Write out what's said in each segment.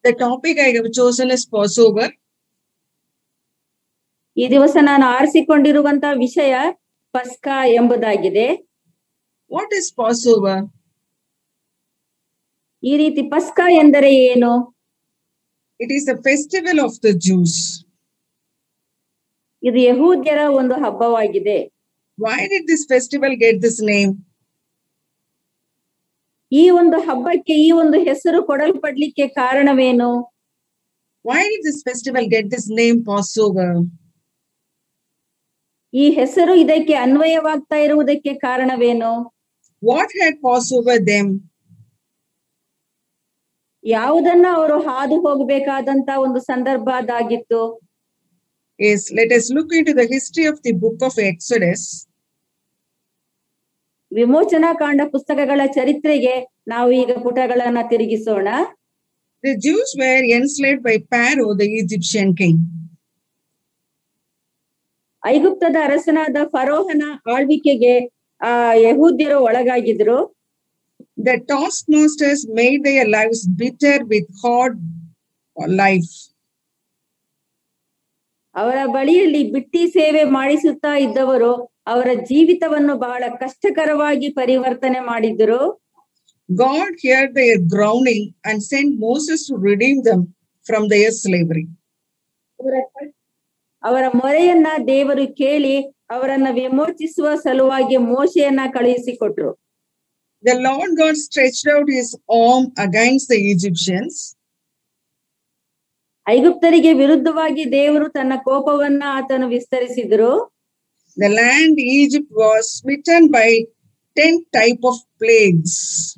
The topic I have chosen is Passover. ಈ ದಿವಸ ನಾನು ಆರಿಸಿಕೊಂಡಿರುವಂತ ವಿಷಯ ಪಸ್ಕಾ ಎಂಬುದಾಗಿದೆ What is Passover? ಈ ರೀತಿ ಪಸ್ಕಾ ಎಂದರೆ ಏನು It is a festival of the Jews. ಇದು ಯಹೂದ್ಯರ ಒಂದು ಹಬ್ಬವಾಗಿದೆ Why did this festival get this name? ಈ ಒಂದು ಹಬ್ಬಕ್ಕೆ ಈ ಒಂದು ಹೆಸರು ಕೊಡಲ್ಪಡ್ಲಿಕ್ಕೆ ಕಾರಣವೇನು Why did this festival get this name Passover? ಈ ಹೆಸರು ಇದಕ್ಕೆ ಅನ್ವಯವಾಗ್ತಾ ಇರುವುದಕ್ಕೆ ಕಾರಣವೇನು What had Passover them? ಯಾವುದನ್ನ ಅವರು ಹಾದು ಹೋಗಬೇಕಾದಂತ ಒಂದು ಸಂದರ್ಭ ಅದಾಗಿತ್ತು Yes, let us look into the history of the book of Exodus. ವಿಮೋಚನಾ ಕಾಂಡ ಪುಸ್ತಕಗಳ ಚರಿತ್ರೆಗೆ ನಾವು ಈಗ ಪುಟಗಳನ್ನ ತಿರುಗಿಸೋಣ The Jews were enslaved by Pharaoh, the Egyptian king. ಐಗುಪ್ತದ ಅರಸನಾದ ಫರೋಹನ ಆಳ್ವಿಕೆಗೆ ಆ ಯಹೂದ್ಯರು ಒಳಗಾಗಿದ್ರು The taskmasters made their lives bitter with hard life. ಅವರ ಬಳಿಯಲ್ಲಿ ಬಿಟ್ಟಿ ಸೇವೆ ಮಾಡಿಸುತ್ತಾ ಇದ್ದವರು ಅವರ ಜೀವಿತವನ್ನು ಬಹಳ ಕಷ್ಟಕರವಾಗಿ ಪರಿವರ್ತನೆ ಮಾಡಿದ್ರು God heard their groaning and sent Moses to redeem them from their slavery. ಅವರ ಅವರ ಮೊರೆಯನ್ನ ದೇವರು ಕೇಳಿ ಅವರನ್ನ ವಿಮೋಚಿಸುವ ಸಲುವಾಗಿ ಮೋಶೆಯನ್ನ ಕಳುಹಿಸಿಕೊಟ್ರು The Lord God stretched out his arm against the Egyptians, ಐಗುಪ್ತರಿಗೆ ವಿರುದ್ಧವಾಗಿ ದೇವರು ತನ್ನ ಕೋಪವನ್ನ ಆತನು ವಿಸ್ತರಿಸಿದ್ರು the land Egypt was smitten by 10 type of plagues.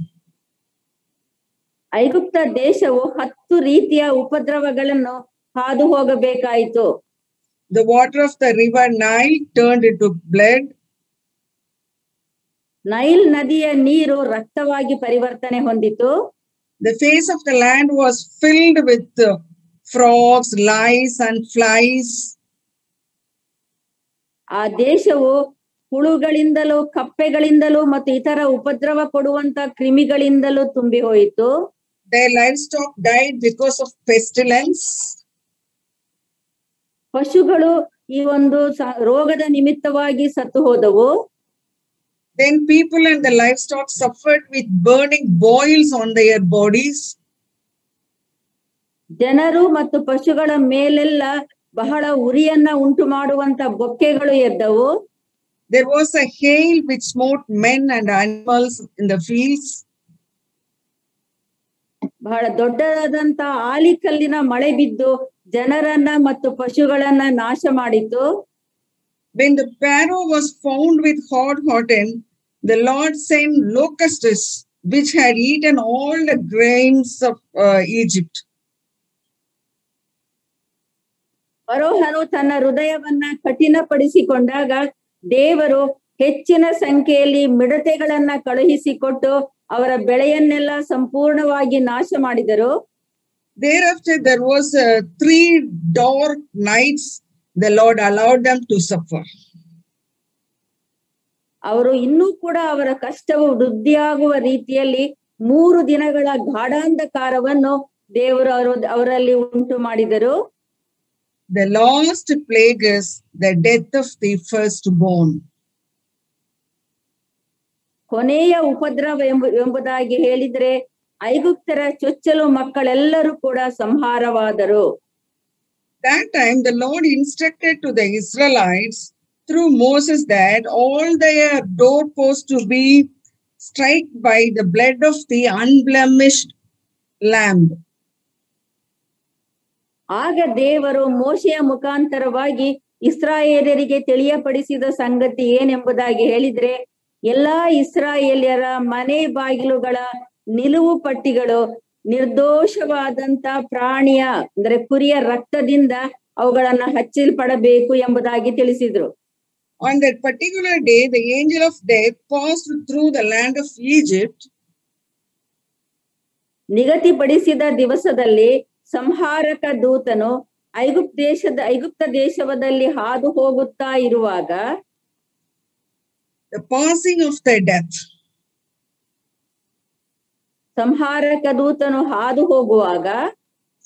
ಐಗುಪ್ತ ದೇಶವು ಹತ್ತು ರೀತಿಯ ಉಪದ್ರವಗಳನ್ನು ಹಾದು ಹೋಗಬೇಕಾಯಿತು The water of the river Nile turned into blood. Nile ನದಿಯ ನೀರು ರಕ್ತವಾಗಿ ಪರಿವರ್ತನೆ ಹೊಂದಿತು The face of the land was filled with uh, frogs, lice, and flies. ಆ ದೇಶವು ಹುಳುಗಳಿಂದಲೂ ಕಪ್ಪೆಗಳಿಂದಲೂ ಮತ್ತು ಇತರ ಉಪದ್ರವ ಕೊಡುವಂತ ಕ್ರಿಮಿಗಳಿಂದಲೂ ತುಂಬಿ ಹೋಯಿತು Their livestock died because of pestilence. ಪಶುಗಳು ಈ ಒಂದು ಸ- ರೋಗದ ನಿಮಿತ್ತವಾಗಿ ಸತ್ತು ಹೋದವು Then people and the livestock suffered with burning boils on their bodies. ಜನರು ಮತ್ತು ಪಶುಗಳ ಮೇಲೆಲ್ಲ ಬಹಳ ಉರಿಯನ್ನ ಉಂಟು ಮಾಡುವಂತ ಬೊಕ್ಕೆಗಳು ಎದ್ದವು There was a hail which smote men and animals in the fields. ಬಹಳ ದೊಡ್ಡದಾದಂತ ಆಲಿಕಲ್ಲಿನ ಮಳೆ ಬಿದ್ದು ಜನರನ್ನ ಮತ್ತು ಪಶುಗಳನ್ನ ನಾಶ ಮಾಡಿತು When the Pharaoh was found with hard hearted, the Lord sent locusts which had eaten all the grains of uh, Egypt. ಫರೋಹನು ತನ್ನ ಹೃದಯವನ್ನ ಕಠಿಣಪಡಿಸಿಕೊಂಡಾಗ ದೇವರು ಹೆಚ್ಚಿನ ಸಂಖ್ಯೆಯಲ್ಲಿ ಮಿಡತೆಗಳನ್ನ ಕಳುಹಿಸಿಕೊಟ್ಟು ಅವರ ಬೆಳೆಯನ್ನೆಲ್ಲ ಸಂಪೂರ್ಣವಾಗಿ ನಾಶ ಮಾಡಿದರು Thereafter, there was uh, three dark nights. The Lord allowed them to suffer. ಅವರು ಇನ್ನೂ ಕೂಡ ಅವರ ಕಷ್ಟವು ವೃದ್ಧಿಯಾಗುವ ರೀತಿಯಲ್ಲಿ ಮೂರು ದಿನಗಳ ಗಾಢಾಂಧಕಾರವನ್ನು ದೇವರು ಅವರು ಅವರಲ್ಲಿ ಉಂಟು ಮಾಡಿದರು The last plague is the death of the firstborn. ಕೊನೆಯ ಉಪದ್ರವ ಎಂಬು ಎಂಬುದಾಗಿ ಹೇಳಿದ್ರೆ ಐಗುಪ್ತರ ಚೊಚ್ಚಲು ಮಕ್ಕಳೆಲ್ಲರೂ ಕೂಡ ಸಂಹಾರವಾದರು That time, the Lord instructed to the Israelites through Moses that all their doorposts to be struck by the blood of the unblemished lamb. ಆಗ ದೇವರು ಮೋಶೆಯ ಮುಖಾಂತರವಾಗಿ ಇಸ್ರಾಯೇಲರಿಗೆ ತಿಳಿಯಪಡಿಸಿದ ಸಂಗತಿ ಏನೆಂಬುದಾಗಿ ಹೇಳಿದ್ರೆ ಎಲ್ಲಾ ಇಸ್ರಾಯೇಲ್ಯರ ಮನೆ ಬಾಗಿಲುಗಳ ನಿಲುವು ಪಟ್ಟಿಗಳು ನಿರ್ದೋಷವಾದಂತ ಪ್ರಾಣಿಯ ಅಂದ್ರೆ ಕುರಿಯ ರಕ್ತದಿಂದ ಅವುಗಳನ್ನ ಹಚ್ಚಲ್ಪಡಬೇಕು ಎಂಬುದಾಗಿ ತಿಳಿಸಿದ್ರು On that particular day, the angel of death passed through the land of Egypt. ನಿಗದಿಪಡಿಸಿದ ದಿವಸದಲ್ಲಿ ಸಂಹಾರಕ ದೂತನು ಐಗುಪ್ತ ದೇಶದ ಐಗುಪ್ತ ದೇಶದಲ್ಲಿ ಹಾದು ಹೋಗುತ್ತಾ ಇರುವಾಗ The passing of the death. ಸಂಹಾರಕ ದೂತನು ಹಾದು ಹೋಗುವಾಗ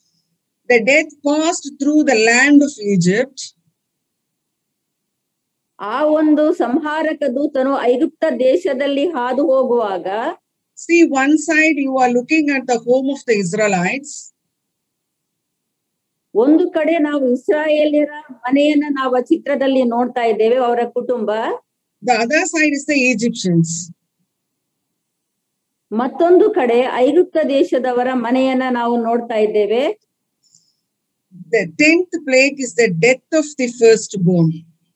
the death passed through the land of Egypt, ಆ ಒಂದು ಸಂಹಾರಕ ದೂತನು ಐಗುಪ್ತ ದೇಶದಲ್ಲಿ ಹಾದು ಹೋಗುವಾಗ see one side you are looking at the home of the Israelites, ಒಂದು ಕಡೆ ನಾವು ಇಸ್ರಾಯೇಲ್ಯರ ಮನೆಯನ್ನ ನಾವು ಆ ಚಿತ್ರದಲ್ಲಿ ನೋಡ್ತಾ ಇದ್ದೇವೆ ಅವರ ಕುಟುಂಬ the other side is the Egyptians. ಮತ್ತೊಂದು ಕಡೆ ಐಗುಪ್ತ ದೇಶದವರ ಮನೆಯನ್ನ ನಾವು ನೋಡ್ತಾ ಇದ್ದೇವೆ The tenth plague is the death of the firstborn.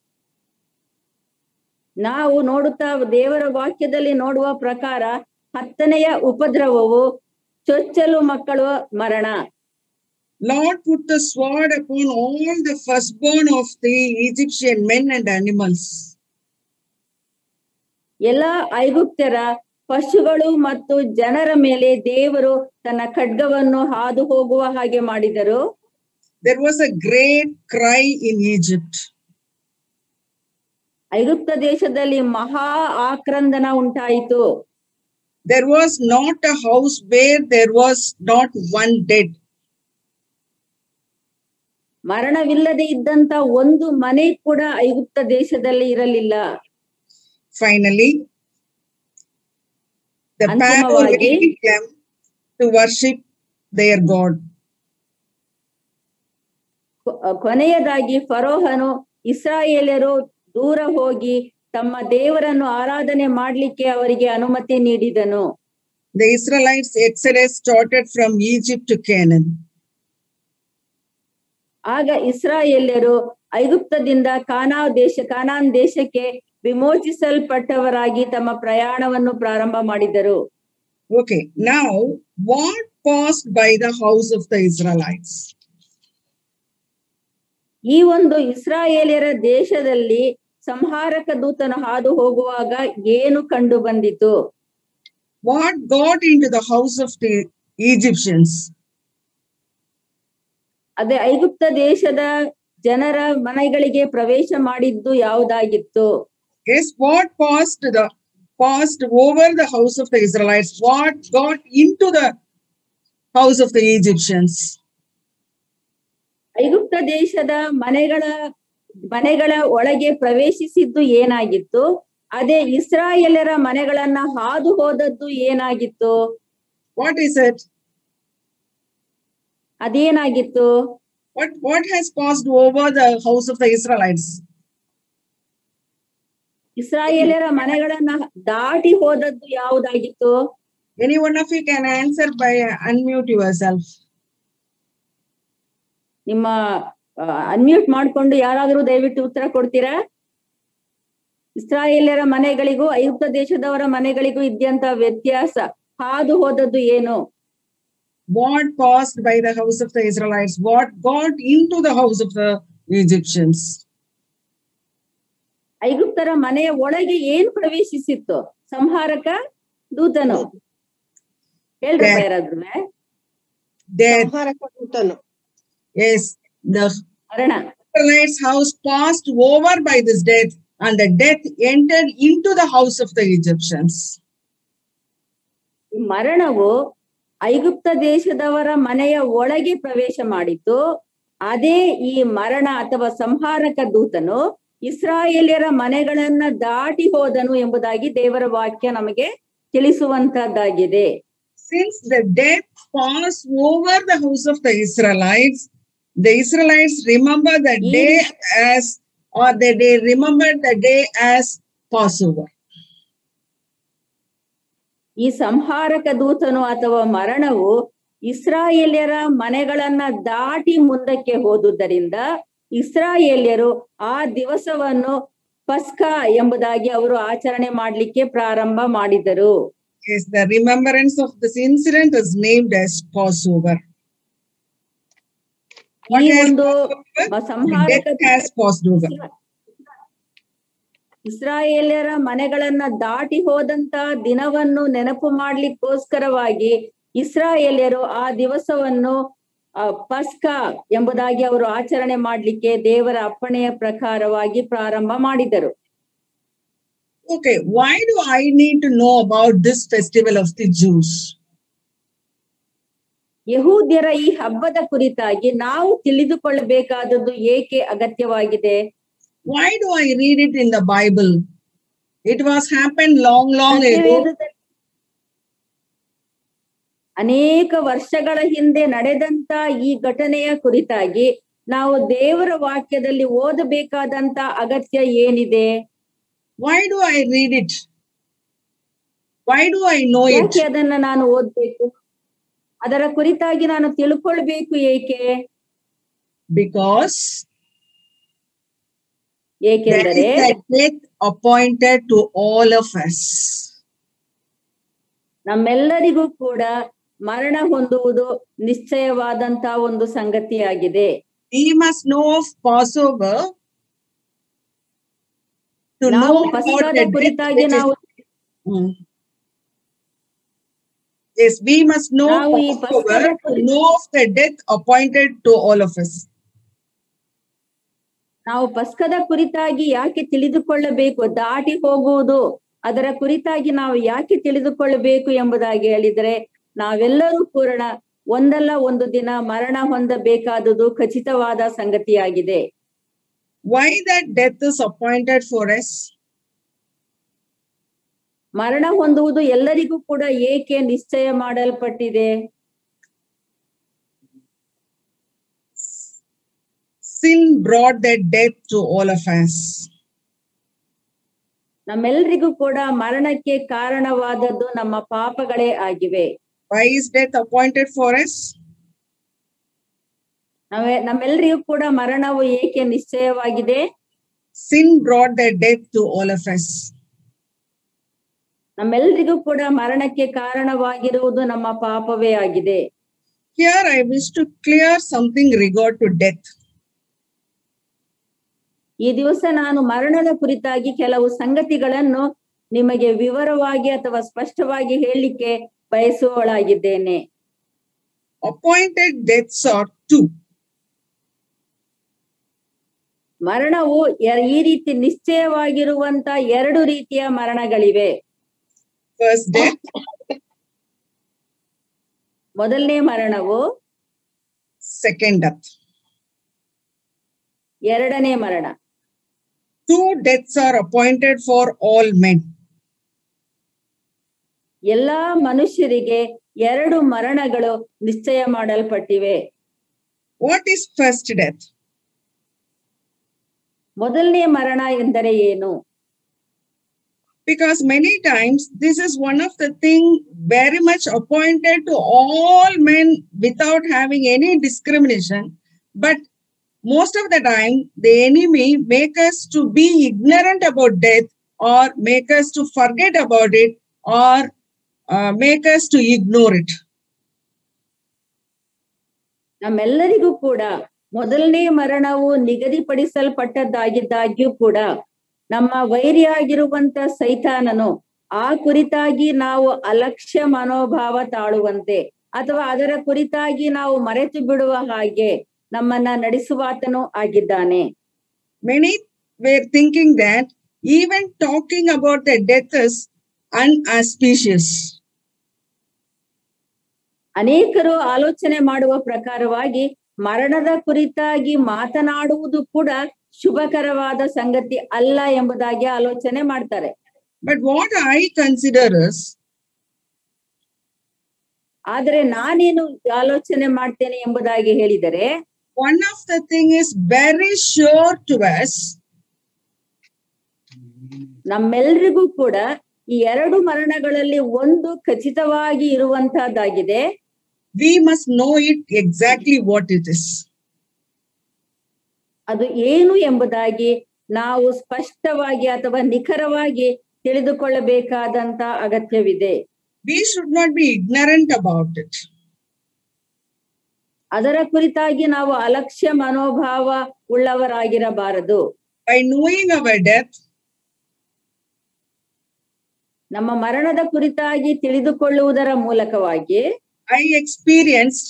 ನಾವು ನೋಡುತ್ತಾ ದೇವರ ವಾಕ್ಯದಲ್ಲಿ ನೋಡುವ ಪ್ರಕಾರ ಹತ್ತನೆಯ ಉಪದ್ರವವು ಚೊಚ್ಚಲು ಮಕ್ಕಳು ಮರಣ Lord put the sword upon all the firstborn of the Egyptian men and animals. ಎಲ್ಲ ಐಗುಪ್ತ್ಯರ ಪಶುಗಳು ಮತ್ತು ಜನರ ಮೇಲೆ ದೇವರು ತನ್ನ ಖಡ್ಗವನ್ನು ಹಾದು ಹೋಗುವ ಹಾಗೆ ಮಾಡಿದರು There was a great cry in Egypt. ಐಗುಪ್ತ ದೇಶದಲ್ಲಿ ಮಹಾ ಆಕ್ರಂದನ ಉಂಟಾಯಿತು There was not a house where there was not one dead. ಮರಣವಿಲ್ಲದೆ ಇದ್ದಂತ ಒಂದು ಮನೆ ಕೂಡ ಐಗುಪ್ತ ದೇಶದಲ್ಲಿ ಇರಲಿಲ್ಲ Finally, the Pharaoh ಅಂತಿಮವಾಗಿ led them to worship their God. ಕೊ- ಕೊನೆಯದಾಗಿ ಫರೋಹನು ಇಸ್ರಾಯೇಲರು ದೂರ ಹೋಗಿ ತಮ್ಮ ದೇವರನ್ನು ಆರಾಧನೆ ಮಾಡ್ಲಿಕ್ಕೆ ಅವರಿಗೆ ಅನುಮತಿ ನೀಡಿದನು The Israelites' exodus started from Egypt to Canaan. ಆಗ ಇಸ್ರಾಯೇಲ್ಯರು ಐಗುಪ್ತದಿಂದ ಕಾನಾ ದೇಶ ಕಾನಾನ್ ದೇಶಕ್ಕೆ ವಿಮೋಚಿಸಲ್ಪಟ್ಟವರಾಗಿ ತಮ್ಮ ಪ್ರಯಾಣವನ್ನು ಪ್ರಾರಂಭ ಮಾಡಿದರು Okay, now what passed by the house of the Israelites? ಈ ಒಂದು ಇಸ್ರಾಯೇಲ್ಯರ ದೇಶದಲ್ಲಿ ಸಂಹಾರಕ ದೂತನು ಹಾದು ಹೋಗುವಾಗ ಏನು ಕಂಡು ಬಂದಿತು What got into the house of the Egyptians? ಅದೇ ಐಗುಪ್ತ ದೇಶದ ಜನರ ಮನೆಗಳಿಗೆ ಪ್ರವೇಶ ಮಾಡಿದ್ದು ಯಾವುದಾಗಿತ್ತು Yes, what passed the passed over the house of the Israelites? What got into the house of the Egyptians? ಐಗುಪ್ತ ದೇಶದ ಮನೆಗಳ ಮನೆಗಳ ಒಳಗೆ ಪ್ರವೇಶಿಸಿದ್ದು ಏನಾಗಿತ್ತು ಅದೇ ಇಸ್ರಾಯೇಲರ ಮನೆಗಳನ್ನ ಹಾದು ಹೋದದ್ದು ಏನಾಗಿತ್ತು What is it? ಅದೇನಾಗಿತ್ತು What what has passed over the house of the Israelites? ಇಸ್ರಾಯೇಲರ ಮನೆಗಳನ್ನ ದಾಟಿ ಹೋದದ್ದು ಯಾವುದಾಗಿತ್ತು Any one of you can answer by uh, unmute yourself. ನಿಮ್ಮ ಅನ್ಮ್ಯೂಟ್ ಮಾಡ್ಕೊಂಡು ಯಾರಾದ್ರೂ ದಯವಿಟ್ಟು ಉತ್ತರ ಕೊಡ್ತೀರಾ ಇಸ್ರಾಯೇಲರ ಮನೆಗಳಿಗೂ ಐಗುಪ್ತ ದೇಶದವರ ಮನೆಗಳಿಗೂ ಇದ್ದಂತ ವ್ಯತ್ಯಾಸ ಹಾದು ಹೋದದ್ದು ಏನು What passed by the house of the Israelites? What got into the house of the Egyptians? ಐಗುಪ್ತರ ಮನೆಯ ಒಳಗೆ ಏನ್ ಪ್ರವೇಶಿಸಿತ್ತು ಸಂಹಾರಕ ದೂತನು ಹೇಳ್ರಪ್ಪ Death. ಯಾರಾದ್ರೂ Death. ಸಂಹಾರಕ ದೂತನು Yes, the ಮರಣ Israelites' house passed over by this death, and the death entered into the house of the Egyptians. ಈ ಮರಣವು ಐಗುಪ್ತ ದೇಶದವರ ಮನೆಯ ಒಳಗೆ ಪ್ರವೇಶ ಮಾಡಿತು ಅದೇ ಈ ಮರಣ ಅಥವಾ ಸಂಹಾರಕ ದೂತನು ಇಸ್ರಾಯೇಲ್ಯರ ಮನೆಗಳನ್ನ ದಾಟಿ ಹೋದನು ಎಂಬುದಾಗಿ ದೇವರ ವಾಕ್ಯ ನಮಗೆ ತಿಳಿಸುವಂತದ್ದಾಗಿದೆ Since the death passed over the house of the Israelites, the Israelites remember the Yes. day as, or they, they remember the day as Passover. ಈ ಸಂಹಾರಕ ದೂತನು ಅಥವಾ ಮರಣವು ಇಸ್ರಾಯೇಲ್ಯರ ಮನೆಗಳನ್ನ ದಾಟಿ ಮುಂದಕ್ಕೆ ಹೋದುದರಿಂದ ಇಸ್ರಾಯೇಲ್ಯರು ಆ ದಿವಸವನ್ನು ಪಸ್ಕಾ ಎಂಬುದಾಗಿ ಅವರು ಆಚರಣೆ ಮಾಡ್ಲಿಕ್ಕೆ ಪ್ರಾರಂಭ ಮಾಡಿದರು Yes, the remembrance of this incident is named as Passover. What ಈ has ಒಂದು Passover? ಮ- The ಸಂಹಾರಕ death has passed over. ಇಸ್ರಾಯೇಲ್ಯರ ಮನೆಗಳನ್ನ ದಾಟಿ ಹೋದಂತ ದಿನವನ್ನು ನೆನಪು ಮಾಡ್ಲಿಕ್ಕೋಸ್ಕರವಾಗಿ ಇಸ್ರಾಯೇಲ್ಯರು ಆ ದಿವಸವನ್ನು ಆ, ಪಸ್ಕಾ ಎಂಬುದಾಗಿ ಅವರು ಆಚರಣೆ ಮಾಡ್ಲಿಕ್ಕೆ ದೇವರ ಅಪ್ಪಣೆಯ ಪ್ರಕಾರವಾಗಿ ಪ್ರಾರಂಭ ಮಾಡಿದರು Okay, why do I need to know about this festival of the Jews? ಯಹೂದ್ಯರ ಈ ಹಬ್ಬದ ಕುರಿತಾಗಿ ನಾವು ತಿಳಿದುಕೊಳ್ಳಬೇಕಾದದ್ದು ಏಕೆ ಅಗತ್ಯವಾಗಿದೆ Why do I read it in the Bible? It was happened long, long ago. ಸತ್ಯವೇದದಲ್ಲಿ ಅನೇಕ ವರ್ಷಗಳ ಹಿಂದೆ ನಡೆದಂತ ಈ ಘಟನೆಯ ಕುರಿತಾಗಿ ನಾವು ದೇವರ ವಾಕ್ಯದಲ್ಲಿ ಓದಬೇಕಾದಂತ ಅಗತ್ಯ ಏನಿದೆ Why do I read it? Why do I know it? ಯಾಕೆ ಅದನ್ನ ನಾನು ಓದ್ಬೇಕು ಅದರ ಕುರಿತಾಗಿ ನಾನು ತಿಳ್ಕೊಳ್ಬೇಕು ಏಕೆ Because there ಏಕೆಂದರೆ is a death appointed to all of us. ನಮ್ಮೆಲ್ಲರಿಗೂ ಕೂಡ ಮರಣ ಹೊಂದುವುದು ನಿಶ್ಚಯವಾದಂತ ಒಂದು ಸಂಗತಿಯಾಗಿದೆ We must know of Passover to ನಾವು know about ಪಸ್ಕದ the death ಕುರಿತಾಗಿ which is ನಾವು Mm. Yes, we must know ನಾವು ಈ Passover ಪಸ್ಕದ to ಕುರಿ- know of the death appointed to all of us. ನಾವು ಪಸ್ಕದ ಕುರಿತಾಗಿ ಯಾಕೆ ತಿಳಿದುಕೊಳ್ಳಬೇಕು ದಾಟಿ ಹೋಗುವುದು ಅದರ ಕುರಿತಾಗಿ ನಾವು ಯಾಕೆ ತಿಳಿದುಕೊಳ್ಳಬೇಕು ಎಂಬುದಾಗಿ ಹೇಳಿದರೆ ನಾವೆಲ್ಲರೂ ಪೂರ್ಣ ಒಂದಲ್ಲ ಒಂದು ದಿನ ಮರಣ ಹೊಂದಬೇಕಾದುದು ಖಚಿತವಾದ ಸಂಗತಿಯಾಗಿದೆ Why that death is appointed for us? ಮರಣ ಹೊಂದುವುದು ಎಲ್ಲರಿಗೂ ಕೂಡ ಏಕೆ ನಿಶ್ಚಯ ಮಾಡಲ್ಪಟ್ಟಿದೆ Sin brought that death to all of us. ನಮ್ಮೆಲ್ಲರಿಗೂ ಕೂಡ ಮರಣಕ್ಕೆ ಕಾರಣವಾದದ್ದು ನಮ್ಮ ಪಾಪಗಳೇ ಆಗಿವೆ Why is death appointed for us? ನಾವೇ ನಮ್ಮೆಲ್ಲರಿಗೂ ಕೂಡ ಮರಣವು ಏಕೆ ನಿಶ್ಚಯವಾಗಿದೆ Sin brought that death to all of us. ನಮ್ಮೆಲ್ಲರಿಗೂ ಕೂಡ ಮರಣಕ್ಕೆ ಕಾರಣವಾಗಿರುವುದು ನಮ್ಮ ಪಾಪವೇ ಆಗಿದೆ Here I wish to clear something regard to death. ಈ ದಿವಸ ನಾನು ಮರಣದ ಕುರಿತಾಗಿ ಕೆಲವು ಸಂಗತಿಗಳನ್ನು ನಿಮಗೆ ವಿವರವಾಗಿ ಅಥವಾ ಸ್ಪಷ್ಟವಾಗಿ ಹೇಳಲಿಕ್ಕೆ ಬಯಸುವಳಾಗಿದ್ದೇನೆ Appointed deaths are two. ಮರಣವು ಎ- ಈ ರೀತಿ ನಿಶ್ಚಯವಾಗಿರುವಂತ ಎರಡು ರೀತಿಯ ಮರಣಗಳಿವೆ First death, ಮೊದಲನೇ ಮರಣವು second death. ಎರಡನೇ ಮರಣ Two deaths are appointed for all men. ಎಲ್ಲಾ ಮನುಷ್ಯರಿಗೆ ಎರಡು ಮರಣಗಳು ನಿಶ್ಚಯ ಮಾಡಲ್ಪಟ್ಟಿವೆ What is first death? ಮೊದಲನೇ ಮರಣ ಎಂದರೆ ಏನು Because many times this is one of the thing very much appointed to all men without having any discrimination. But most of the time, the enemy make us to be ignorant about death or make us to forget about it or uh, make us to ignore it. ನಮ್ಮೆಲ್ಲರಿಗೂ ಕೂಡ ಮೊದಲನೇ ಮರಣವು ನಿಗದಿಪಡಿಸಲ್ಪಟ್ಟದ್ದಾಗಿದ್ದಾಗ್ಯೂ ಕೂಡ ನಮ್ಮ ವೈರಿಯಾಗಿರುವಂತ ಸೈತಾನನು ಆ ಕುರಿತಾಗಿ ನಾವು ಅಲಕ್ಷ್ಯ ಮನೋಭಾವ ತಾಳುವಂತೆ ಅಥವಾ ಅದರ ಕುರಿತಾಗಿ ನಾವು ಮರೆತು ಬಿಡುವ ಹಾಗೆ ನಮ್ಮನ್ನ ನಡೆಸುವಾತನೂ ಆಗಿದ್ದಾನೆ Many were thinking that even talking about the death is unauspicious. ಅನೇಕರು ಆಲೋಚನೆ ಮಾಡುವ ಪ್ರಕಾರವಾಗಿ ಮರಣದ ಕುರಿತಾಗಿ ಮಾತನಾಡುವುದು ಕೂಡ ಶುಭಕರವಾದ ಸಂಗತಿ ಅಲ್ಲ ಎಂಬುದಾಗಿ ಆಲೋಚನೆ ಮಾಡ್ತಾರೆ But what I consider is ಆದರೆ ನಾನೇನು ಆಲೋಚನೆ ಮಾಡ್ತೇನೆ ಎಂಬುದಾಗಿ ಹೇಳಿದರೆ one of the thing is very sure to us ನಮ್ಮೆಲ್ರಿಗೂ ಕೂಡ ಈ ಎರಡು ಮರಣಗಳಲ್ಲಿ ಒಂದು ಖಚಿತವಾಗಿ ಇರುವಂತಹದ್ದಾಗಿದೆ we must know it exactly what it is ಅದು ಏನು ಎಂಬುದಾಗಿ ನಾವು ಸ್ಪಷ್ಟವಾಗಿ ಅಥವಾ ನಿಖರವಾಗಿ ತಿಳಿದುಕೊಳ್ಳಬೇಕಾದಂತ ಅಗತ್ಯವಿದೆ we should not be ignorant about it ಅದರ ಕುರಿತಾಗಿ ನಾವು ಅಲಕ್ಷ್ಯ ಮನೋಭಾವ ಉಳ್ಳವರಾಗಿರಬಾರದು by knowing our death ನಮ್ಮ ಮರಣದ ಕುರಿತಾಗಿ ತಿಳಿದುಕೊಳ್ಳುವುದರ ಮೂಲಕವಾಗಿ i experienced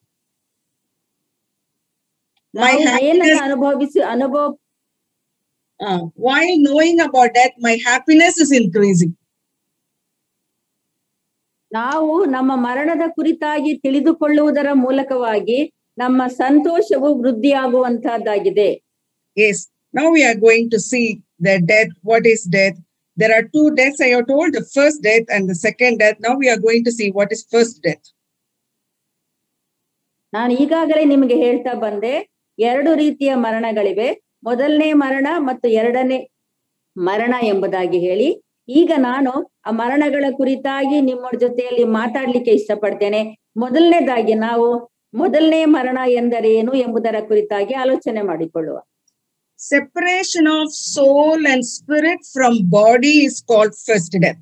my ನಾವು ಏನನ್ನ happiness ಅನುಭವಿಸಿ ಅನುಭವ uh, while knowing about death my happiness is increasing ನಾವು ನಮ್ಮ ಮರಣದ ಕುರಿತಾಗಿ ತಿಳಿದುಕೊಳ್ಳುವುದರ ಮೂಲಕವಾಗಿ ನಮ್ಮ ಸಂತೋಷವು ವೃದ್ಧಿಯಾಗುವಂತಹದ್ದಾಗಿದೆ Yes. Now we are going to see the death. What is death? There are two deaths I have told the first death and the second death. Now we are going to see what is first death. ನಾನು ಈಗಾಗಲೇ ನಿಮಗೆ ಹೇಳ್ತಾ ಬಂದೆ ಎರಡು ರೀತಿಯ ಮರಣಗಳಿವೆ ಮೊದಲನೇ ಮರಣ ಮತ್ತು ಎರಡನೇ ಮರಣ ಎಂಬುದಾಗಿ ಹೇಳಿ ಈಗ ನಾನು ಆ ಮರಣಗಳ ಕುರಿತಾಗಿ ನಿಮ್ಮ ಜೊತೆಯಲ್ಲಿ ಮಾತಾಡ್ಲಿಕ್ಕೆ ಇಷ್ಟಪಡ್ತೇನೆ ಮೊದಲನೇದಾಗಿ ನಾವು ಮೊದಲನೇ ಮರಣ ಎಂದರೇನು ಎಂಬುದರ ಕುರಿತಾಗಿ ಆಲೋಚನೆ ಮಾಡಿಕೊಳ್ಳುವ Separation of soul and spirit from body is called first death.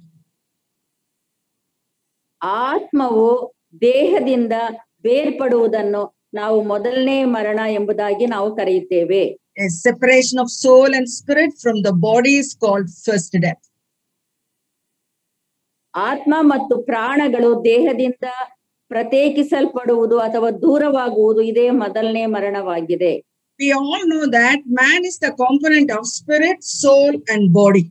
ಆತ್ಮವು ದೇಹದಿಂದ ಬೇರ್ಪಡುವುದನ್ನು ನಾವು ಮೊದಲನೇ ಮರಣ ಎಂಬುದಾಗಿ ನಾವು ಕರೆಯುತ್ತೇವೆ A separation of soul and spirit from the body is called first death. ಆತ್ಮ ಮತ್ತು ಪ್ರಾಣಗಳು ದೇಹದಿಂದ ಪ್ರತ್ಯೇಕಿಸಲ್ಪಡುವುದು ಅಥವಾ ದೂರವಾಗುವುದು ಇದೇ ಮೊದಲನೇ ಮರಣವಾಗಿದೆ We all know that man is the component of spirit, soul, and body.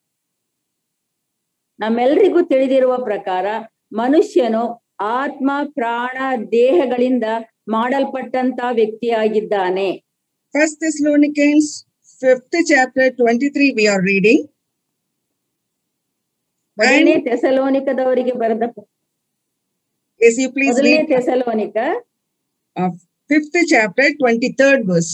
ನಮ್ಮೆಲ್ರಿಗೂ ತಿಳಿದಿರುವ ಪ್ರಕಾರ ಮನುಷ್ಯನು ಆತ್ಮ ಪ್ರಾಣ ದೇಹಗಳಿಂದ ಮಾಡಲ್ಪಟ್ಟಂತ ವ್ಯಕ್ತಿಯಾಗಿದ್ದಾನೆ First Thessalonians, fifth chapter, 23, we are reading. ಮೊದಲನೇ ತೆಸಲೋನಿಕದವರಿಗೆ ಬರೆದ Yes, you please ಮೊದಲನೇ read Thessalonica uh, fifth chapter, 23rd verse.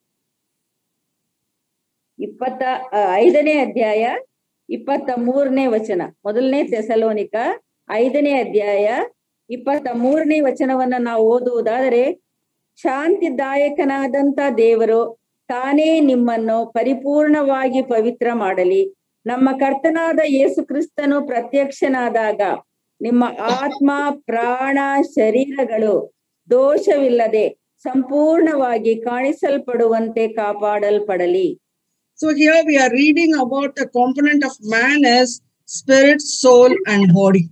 ಇಪ್ಪತ್ತ ಆ, ಐದನೇ ಅಧ್ಯಾಯ ಇಪ್ಪತ್ತ ಮೂರನೇ ವಚನ ಮೊದಲನೇ ತೆಸಲೋನಿಕ ಐದನೇ ಅಧ್ಯಾಯ ಇಪ್ಪತ್ತ ಮೂರನೇ ವಚನವನ್ನ ನಾವು ಓದುವುದಾದರೆ ಶಾಂತಿದಾಯಕನಾದಂತ ದೇವರು ತಾನೇ ನಿಮ್ಮನ್ನು ಪರಿಪೂರ್ಣವಾಗಿ ಪವಿತ್ರ ಮಾಡಲಿ ನಮ್ಮ ಕರ್ತನಾದ ಯೇಸು ಕ್ರಿಸ್ತನು ಪ್ರತ್ಯಕ್ಷನಾದಾಗ ನಿಮ್ಮ ಆತ್ಮ ಪ್ರಾಣ ಶರೀರಗಳು ದೋಷವಿಲ್ಲದೆ ಸಂಪೂರ್ಣವಾಗಿ ಕಾಣಿಸಲ್ಪಡುವಂತೆ ಕಾಪಾಡಲ್ಪಡಲಿ So here we are reading about the component of man as spirit, soul, and body.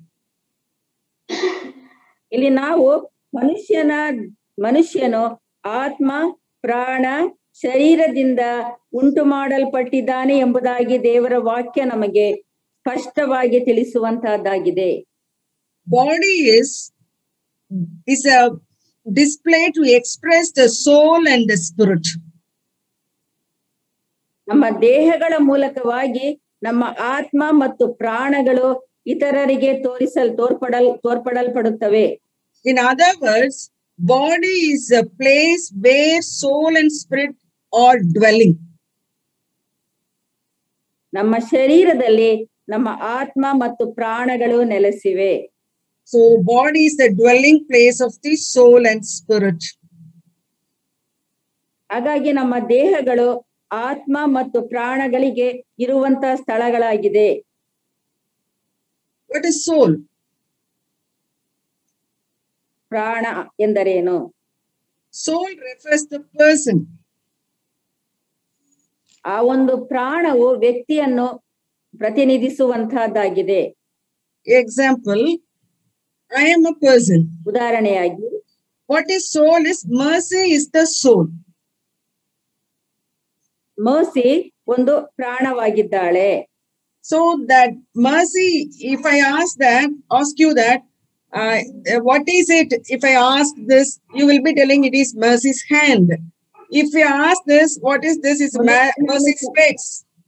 ಇಲ್ಲಿ ನಾವು ಮನುಷ್ಯನ ಮನುಷ್ಯನು ಆತ್ಮ ಪ್ರಾಣ ಶರೀರದಿಂದ ಉಂಟು ಮಾಡಲ್ಪಟ್ಟಿದ್ದಾನೆ ಎಂಬುದಾಗಿ ದೇವರ ವಾಕ್ಯ ನಮಗೆ ಸ್ಪಷ್ಟವಾಗಿ ತಿಳಿಸುವಂತಹದ್ದಾಗಿದೆ Body is, is a display to express the soul and the spirit. ನಮ್ಮ ದೇಹಗಳ ಮೂಲಕವಾಗಿ ನಮ್ಮ ಆತ್ಮ ಮತ್ತು ಪ್ರಾಣಗಳು ಇತರರಿಗೆ ತೋರಿಸಲ್ ತೋರ್ಪಡಲ್ ತೋರ್ಪಡಲ್ಪಡುತ್ತವೆ In other words, body is a place where soul and spirit are dwelling. ನಮ್ಮ ಶರೀರದಲ್ಲಿ ನಮ್ಮ ಆತ್ಮ ಮತ್ತು ಪ್ರಾಣಗಳು ನೆಲೆಸಿವೆ So body is the dwelling place of the soul and spirit. ಹಾಗಾಗಿ ನಮ್ಮ ದೇಹಗಳು ಆತ್ಮ ಮತ್ತು ಪ್ರಾಣಗಳಿಗೆ ಇರುವಂತಹ ಸ್ಥಳಗಳಾಗಿದೆ What is soul? ಪ್ರಾಣ ಎಂದರೇನು Soul refers the person. ಆ ಒಂದು ಪ್ರಾಣವು ವ್ಯಕ್ತಿಯನ್ನು ಪ್ರತಿನಿಧಿಸುವಂತಹದ್ದಾಗಿದೆ Example, I am a person. ಉದಾಹರಣೆಯಾಗಿ What is soul is mercy is the soul. ಮೋಸಿ ಒಂದು ಪ್ರಾಣವಾಗಿದ್ದಾಳೆ So that mercy, if I ask that, ask you that, uh, what is it? If I ask this, you will be telling it is mercy's hand. If you ask this, what is this? Is ma- mercy's face.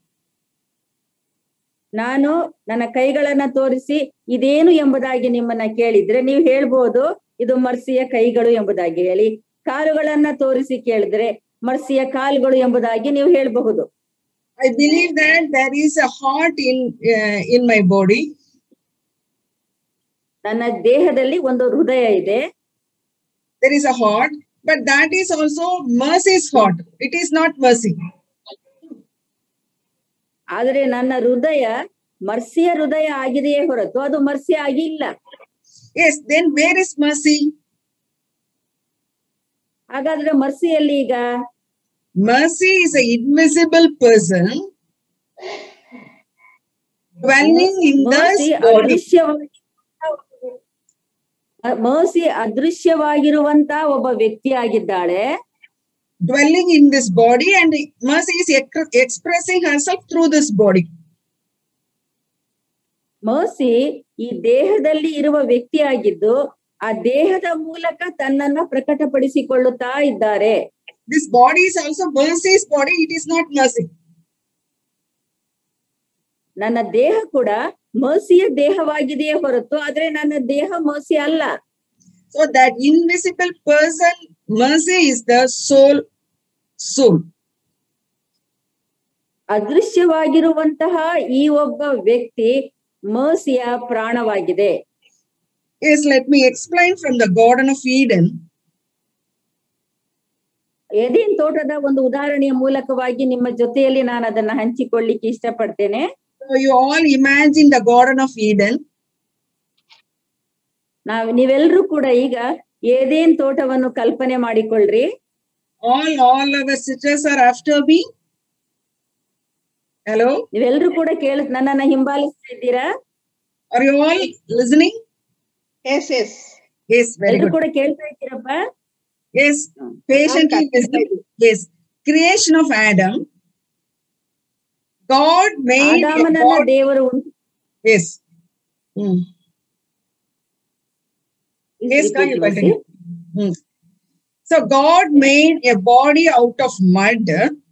ನಾನು ನನ್ನ ಕೈಗಳನ್ನ ತೋರಿಸಿ ಇದೇನು ಎಂಬುದಾಗಿ ನಿಮ್ಮನ್ನ ಕೇಳಿದ್ರೆ ನೀವು ಹೇಳ್ಬೋದು ಇದು ಮರ್ಸಿಯ ಕೈಗಳು ಎಂಬುದಾಗಿ ಹೇಳಿ ಕಾಲುಗಳನ್ನ ತೋರಿಸಿ ಕೇಳಿದ್ರೆ ಮರ್ಸಿಯ ಕಾಲುಗಳು ಎಂಬುದಾಗಿ ನೀವು ಹೇಳಬಹುದು I believe that there is a heart in uh, in my body. ನನ್ನ ದೇಹದಲ್ಲಿ ಒಂದು ಹೃದಯ ಇದೆ There is a heart, but that is also mercy's heart. It is not mercy. ಆದರೆ ನನ್ನ ಹೃದಯ ಮರ್ಸಿಯ ಹೃದಯ ಆಗಿದೆಯೇ ಹೊರತು ಅದು ಮರ್ಸಿ ಆಗಿಲ್ಲ Yes, then where is mercy? ಹಾಗಾದ್ರೆ ಮರ್ಸಿಯಲ್ಲಿ ಈಗ Mercy is an invisible person dwelling in Mercy this body. ಅದೃಶ್ಯವಾಗಿ ಮರ್ಸಿ ಅದೃಶ್ಯವಾಗಿರುವಂತ ಒಬ್ಬ ವ್ಯಕ್ತಿಯಾಗಿದ್ದಾಳೆ dwelling in this body and mercy is ex- expressing herself through this body. Mercy ಈ ದೇಹದಲ್ಲಿ ಇರುವ ವ್ಯಕ್ತಿಯಾಗಿದ್ದು ಆ ದೇಹದ ಮೂಲಕ ತನ್ನನ್ನ ಪ್ರಕಟಪಡಿಸಿಕೊಳ್ಳುತ್ತಾ ಇದ್ದಾರೆ This body is also mercy's body, it is not mercy. ನನ್ನ ದೇಹ ಕೂಡ ಮರ್ಸಿಯ ದೇಹವಾಗಿದೆಯೇ ಹೊರತು ಆದ್ರೆ ನನ್ನ ದೇಹ ಮರ್ಸಿ ಅಲ್ಲ So that invisible person, mercy is the soul, soul. ಅದೃಶ್ಯವಾಗಿರುವಂತಹ ಈ ಒಬ್ಬ ವ್ಯಕ್ತಿ ಮರ್ಸಿಯ ಪ್ರಾಣವಾಗಿದೆ Yes, let me explain from the Garden of Eden. Eden ತೋಟದ ಒಂದು ಉದಾಹರಣೆಯ ಮೂಲಕವಾಗಿ ನಿಮ್ಮ ಜೊತೆಯಲ್ಲಿ ನಾನು ಅದನ್ನ ಹಂಚಿಕೊಳ್ಳಿಕ್ಕೆ ಇಷ್ಟಪಡ್ತೇನೆ So you all imagine the Garden of Eden. ನಾವ್ ನೀವೆಲ್ಲರೂ ಕೂಡ ಈಗ ಏದೇನ್ ತೋಟವನ್ನು ಕಲ್ಪನೆ ಮಾಡಿಕೊಳ್ಳ್ರಿ All, all our sisters are after me. Hello? ನೀವೆಲ್ಲರೂ ಕೂಡ ಕೇಳ ನನ್ನನ್ನ ಹಿಂಬಾಲಿಸ್ತಾ ಇದ್ದೀರಾ Are you all listening? Yes, yes. Yes, very ಎಲ್ರು good. ಕೂಡ ಕೇಳ್ತಾ ಇದ್ದೀರಪ್ಪ Yes, patiently listening. Yes, creation of Adam. God made a ಆದಾಮನನ್ನ body. ದೇವರು ಉಂಟು Yes. Hmm. Yes, can you continue? Hmm. So God made a body out of mud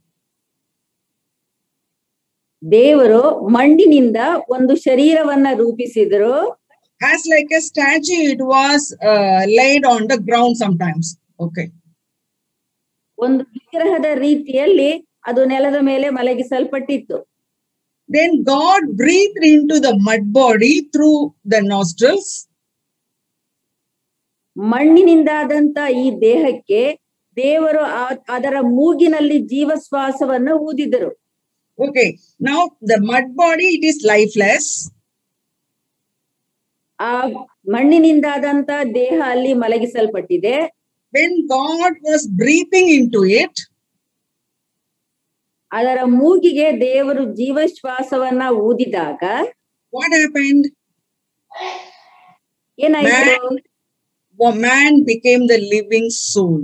ದೇವರು ಮಣ್ಣಿನಿಂದ ಒಂದು ಶರೀರವನ್ನ ರೂಪಿಸಿದ್ರು as like a statue. It was uh, laid on the ground sometimes. Okay. ಒಂದು ವಿಗ್ರಹದ ರೀತಿಯಲ್ಲಿ ಅದು ನೆಲದ ಮೇಲೆ ಮಲಗಿಸಲ್ಪಟ್ಟಿತ್ತು Then God breathed into the mud body through the nostrils. ಮಣ್ಣಿನಿಂದಾದಂತ ಈ ದೇಹಕ್ಕೆ ದೇವರು ಆ- ಅದರ ಮೂಗಿನಲ್ಲಿ ಜೀವಶ್ವಾಸವನ್ನು ಊದಿದರು Okay. Now the mud body, it is lifeless. ಆ ಮಣ್ಣಿನಿಂದಾದಂತ ದೇಹ ಅಲ್ಲಿ ಮಲಗಿಸಲ್ಪಟ್ಟಿದೆ When God was breathing into it, ಅದರ ಮೂಗಿಗೆ ದೇವರು ಜೀವಶ್ವಾಸವನ್ನ ಊದಿದಾಗ what happened? ಏನಾಯ್ತು Well, Man became the living soul.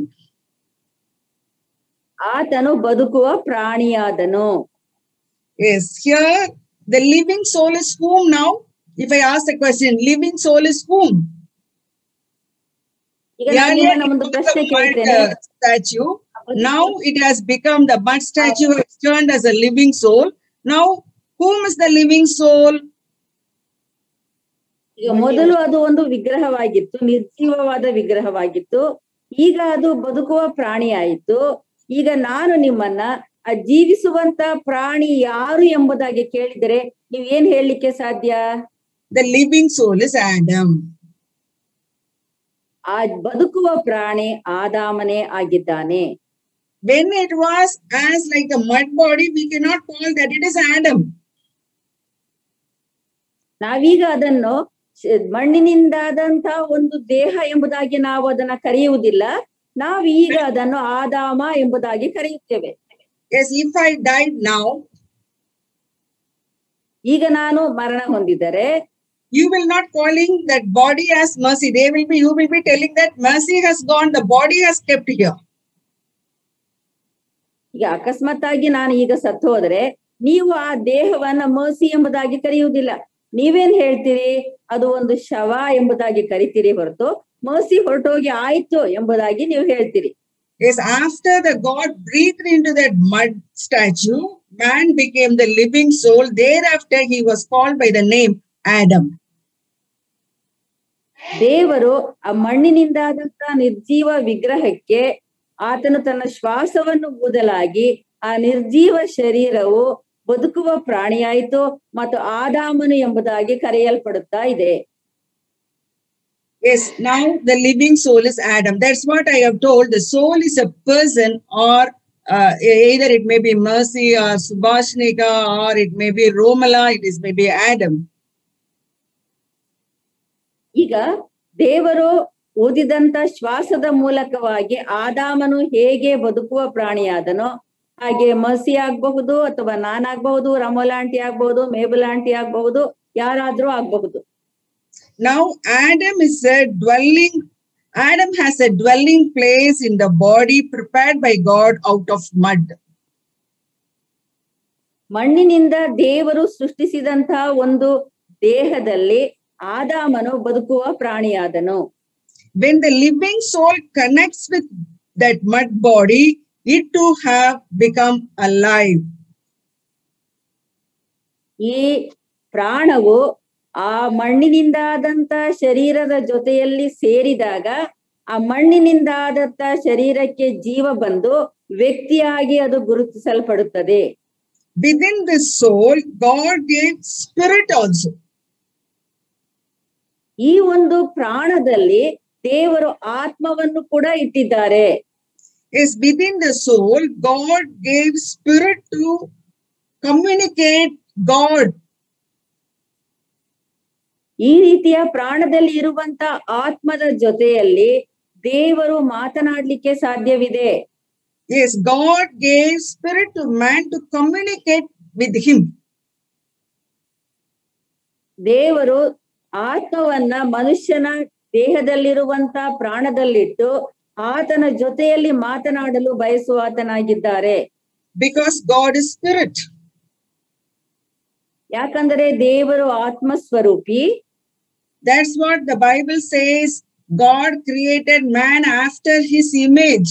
ಆತನು ಬದುಕುವ ಪ್ರಾಣಿಯಾದನು Yes, here the living soul is whom now? If I ask the question, living soul is whom? ಈಗ ನಾನು Earlier ನಿಮ್ಮನ್ನ it ಒಂದು was ಪ್ರಶ್ನೆ the mud ಕೇಳ್ತೇನೆ uh, statue. Now it has become the mud statue has turned as a living soul. Now, whom is the living soul? ಈಗ ಮೊದಲು ಅದು ಒಂದು ವಿಗ್ರಹವಾಗಿತ್ತು ನಿರ್ಜೀವವಾದ ವಿಗ್ರಹವಾಗಿತ್ತು ಈಗ ಅದು ಬದುಕುವ ಪ್ರಾಣಿ ಆಯಿತು ಈಗ ನಾನು ನಿಮ್ಮನ್ನ ಆ ಜೀವಿಸುವಂತ ಪ್ರಾಣಿ ಯಾರು ಎಂಬುದಾಗಿ ಕೇಳಿದರೆ ನೀವ್ ಏನ್ ಹೇಳಲಿಕ್ಕೆ ಸಾಧ್ಯ The living soul is Adam. ಆ ಬದುಕುವ ಪ್ರಾಣಿ ಆದಾಮನೇ ಆಗಿದ್ದಾನೆ When it was as like the mud body, we cannot call that it is Adam. ನಾವೀಗ ಅದನ್ನು ಶ- ಮಣ್ಣಿನಿಂದಾದಂತ ಒಂದು ದೇಹ ಎಂಬುದಾಗಿ ನಾವು ಅದನ್ನ ಕರೆಯುವುದಿಲ್ಲ ನಾವು ಈಗ ಅದನ್ನು ಆದಾಮ ಎಂಬುದಾಗಿ ಕರೆಯುತ್ತೇವೆ Yes, if I died now, ಈಗ ನಾನು ಮರಣ ಹೊಂದಿದರೆ you will not calling that body as mercy. They will be, you will be telling that mercy has gone, the body has kept here. ಈಗ ಅಕಸ್ಮಾತ್ ಆಗಿ ನಾನು ಈಗ ಸತ್ತು ಹೋದ್ರೆ ನೀವು ಆ ದೇಹವನ್ನ ಮೋಸಿ ಎಂಬುದಾಗಿ ಕರೆಯುವುದಿಲ್ಲ ನೀವೇನ್ ಹೇಳ್ತೀರಿ ಅದು ಒಂದು ಶವ ಎಂಬುದಾಗಿ ಕರಿತೀರಿ ಹೊರತು ಮೋಸಿ ಹೊರಟೋಗಿ ಆಯ್ತು ಎಂಬುದಾಗಿ ನೀವು ಹೇಳ್ತೀರಿ Yes, after the God breathed into that mud statue, man became the living soul. Thereafter, he was called by the name Adam. ದೇವರು ಆ ಮಣ್ಣಿನಿಂದಾದಂತ ನಿರ್ಜೀವ ವಿಗ್ರಹಕ್ಕೆ ಆತನು ತನ್ನ ಶ್ವಾಸವನ್ನು ಊದಲಾಗಿ ಆ ನಿರ್ಜೀವ ಶರೀರವು ಬದುಕುವ ಪ್ರಾಣಿಯಾಯಿತು ಮತ್ತು ಆದಾಮನು ಎಂಬುದಾಗಿ ಕರೆಯಲ್ಪಡುತ್ತಾ ಇದೆ Yes, now the living soul is Adam. That's what I have told. The soul is a person, or uh, either it may be Mercy or Subhashnika, or it may be Romala, it is maybe Adam. ಈಗ ದೇವರು ಊದಿದಂತ ಶ್ವಾಸದ ಮೂಲಕವಾಗಿ ಆದಾಮನು ಹೇಗೆ ಬದುಕುವ ಪ್ರಾಣಿಯಾದನೋ ಹಾಗೆ ಮಸಿ ಆಗ್ಬಹುದು ಅಥವಾ ನಾನಾಗ್ಬಹುದು ರಮೋಲಾಂಟಿ ಆಗ್ಬಹುದು ಮೇಬುಲಾಂಟಿ ಆಗ್ಬಹುದು ಯಾರಾದ್ರೂ ಆಗ್ಬಹುದು Now, Adam is a dwelling, Adam has a dwelling place in the body prepared by God out of mud. ಮಣ್ಣಿನಿಂದ ದೇವರು ಸೃಷ್ಟಿಸಿದಂತಹ ಒಂದು ದೇಹದಲ್ಲಿ ಆದಾಮನು ಬದುಕುವ ಪ್ರಾಣಿಯಾದನು When the living soul connects with that mud body, it too have become alive. ಈ ಪ್ರಾಣವು ಆ ಮಣ್ಣಿನಿಂದಾದಂತ ಶರೀರದ ಜೊತೆಯಲ್ಲಿ ಸೇರಿದಾಗ ಆ ಮಣ್ಣಿನಿಂದಾದಂತ ಶರೀರಕ್ಕೆ ಜೀವ ಬಂದು ವ್ಯಕ್ತಿಯಾಗಿ ಅದು ಗುರುತಿಸಲ್ಪಡುತ್ತದೆ Within this soul, God gave spirit also. ಈ ಒಂದು ಪ್ರಾಣದಲ್ಲಿ ದೇವರು ಆತ್ಮವನ್ನು ಕೂಡ ಇಟ್ಟಿದ್ದಾರೆ Is within the soul, God gave spirit to communicate God. ಈ ರೀತಿಯ ಪ್ರಾಣದಲ್ಲಿ ಇರುವಂತ ಆತ್ಮದ ಜೊತೆಯಲ್ಲಿ ದೇವರು ಮಾತನಾಡ್ಲಿಕ್ಕೆ ಸಾಧ್ಯವಿದೆ Yes, God gave spirit to man to communicate with him. ದೇವರು ಆತ್ಮವನ್ನ ಮನುಷ್ಯನ ದೇಹದಲ್ಲಿರುವಂತ ಪ್ರಾಣದಲ್ಲಿಟ್ಟು ಆತನ ಜೊತೆಯಲ್ಲಿ ಮಾತನಾಡಲು ಬಯಸುವಾತನಾಗಿದ್ದಾರೆ Because God is spirit. ಯಾಕಂದರೆ ದೇವರು ಆತ್ಮ ಸ್ವರೂಪಿ That's what the Bible says. God created man after his image.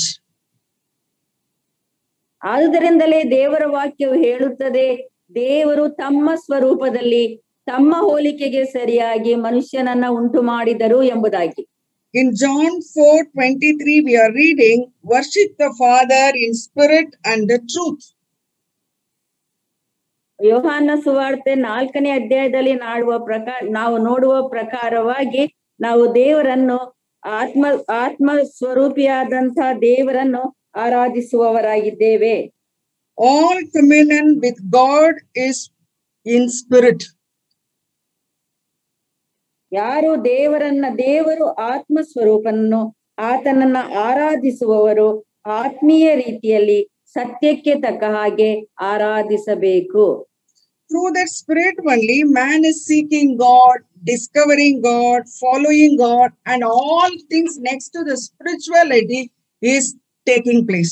ಆದುದರಿಂದಲೇ ದೇವರ ವಾಕ್ಯವು ಹೇಳುತ್ತದೆ ದೇವರು ತಮ್ಮ ಸ್ವರೂಪದಲ್ಲಿ ತಮ್ಮ ಹೋಲಿಕೆಗೆ ಸರಿಯಾಗಿ ಮನುಷ್ಯನನ್ನ ಉಂಟು ಮಾಡಿದರು ಎಂಬುದಾಗಿ In John 4 23, we are reading, Worship the Father in spirit and the truth. ಯೋಹಾನ ಸುವಾರ್ತೆ ನಾಲ್ಕನೇ ಅಧ್ಯಾಯದಲ್ಲಿ ನಾಡುವ ಪ್ರಕಾರ ನಾವು ನೋಡುವ ಪ್ರಕಾರವಾಗಿ ನಾವು ದೇವರನ್ನು ಆತ್ಮ ಆತ್ಮ ಸ್ವರೂಪಿಯಾದಂತ ದೇವರನ್ನು ಆರಾಧಿಸುವವರಾಗಿದ್ದೇವೆ All communion with God is in spirit. ಯಾರು ದೇವರನ್ನ ದೇವರು ಆತ್ಮ ಸ್ವರೂಪನ್ನು ಆತನನ್ನ ಆರಾಧಿಸುವವರು ಆತ್ಮೀಯ ರೀತಿಯಲ್ಲಿ ಸತ್ಯಕ್ಕೆ ತಕ್ಕ ಹಾಗೆ ಆರಾಧಿಸಬೇಕು Through that spirit only, man is seeking God, discovering God, following God, and all things next to the spirituality is taking place.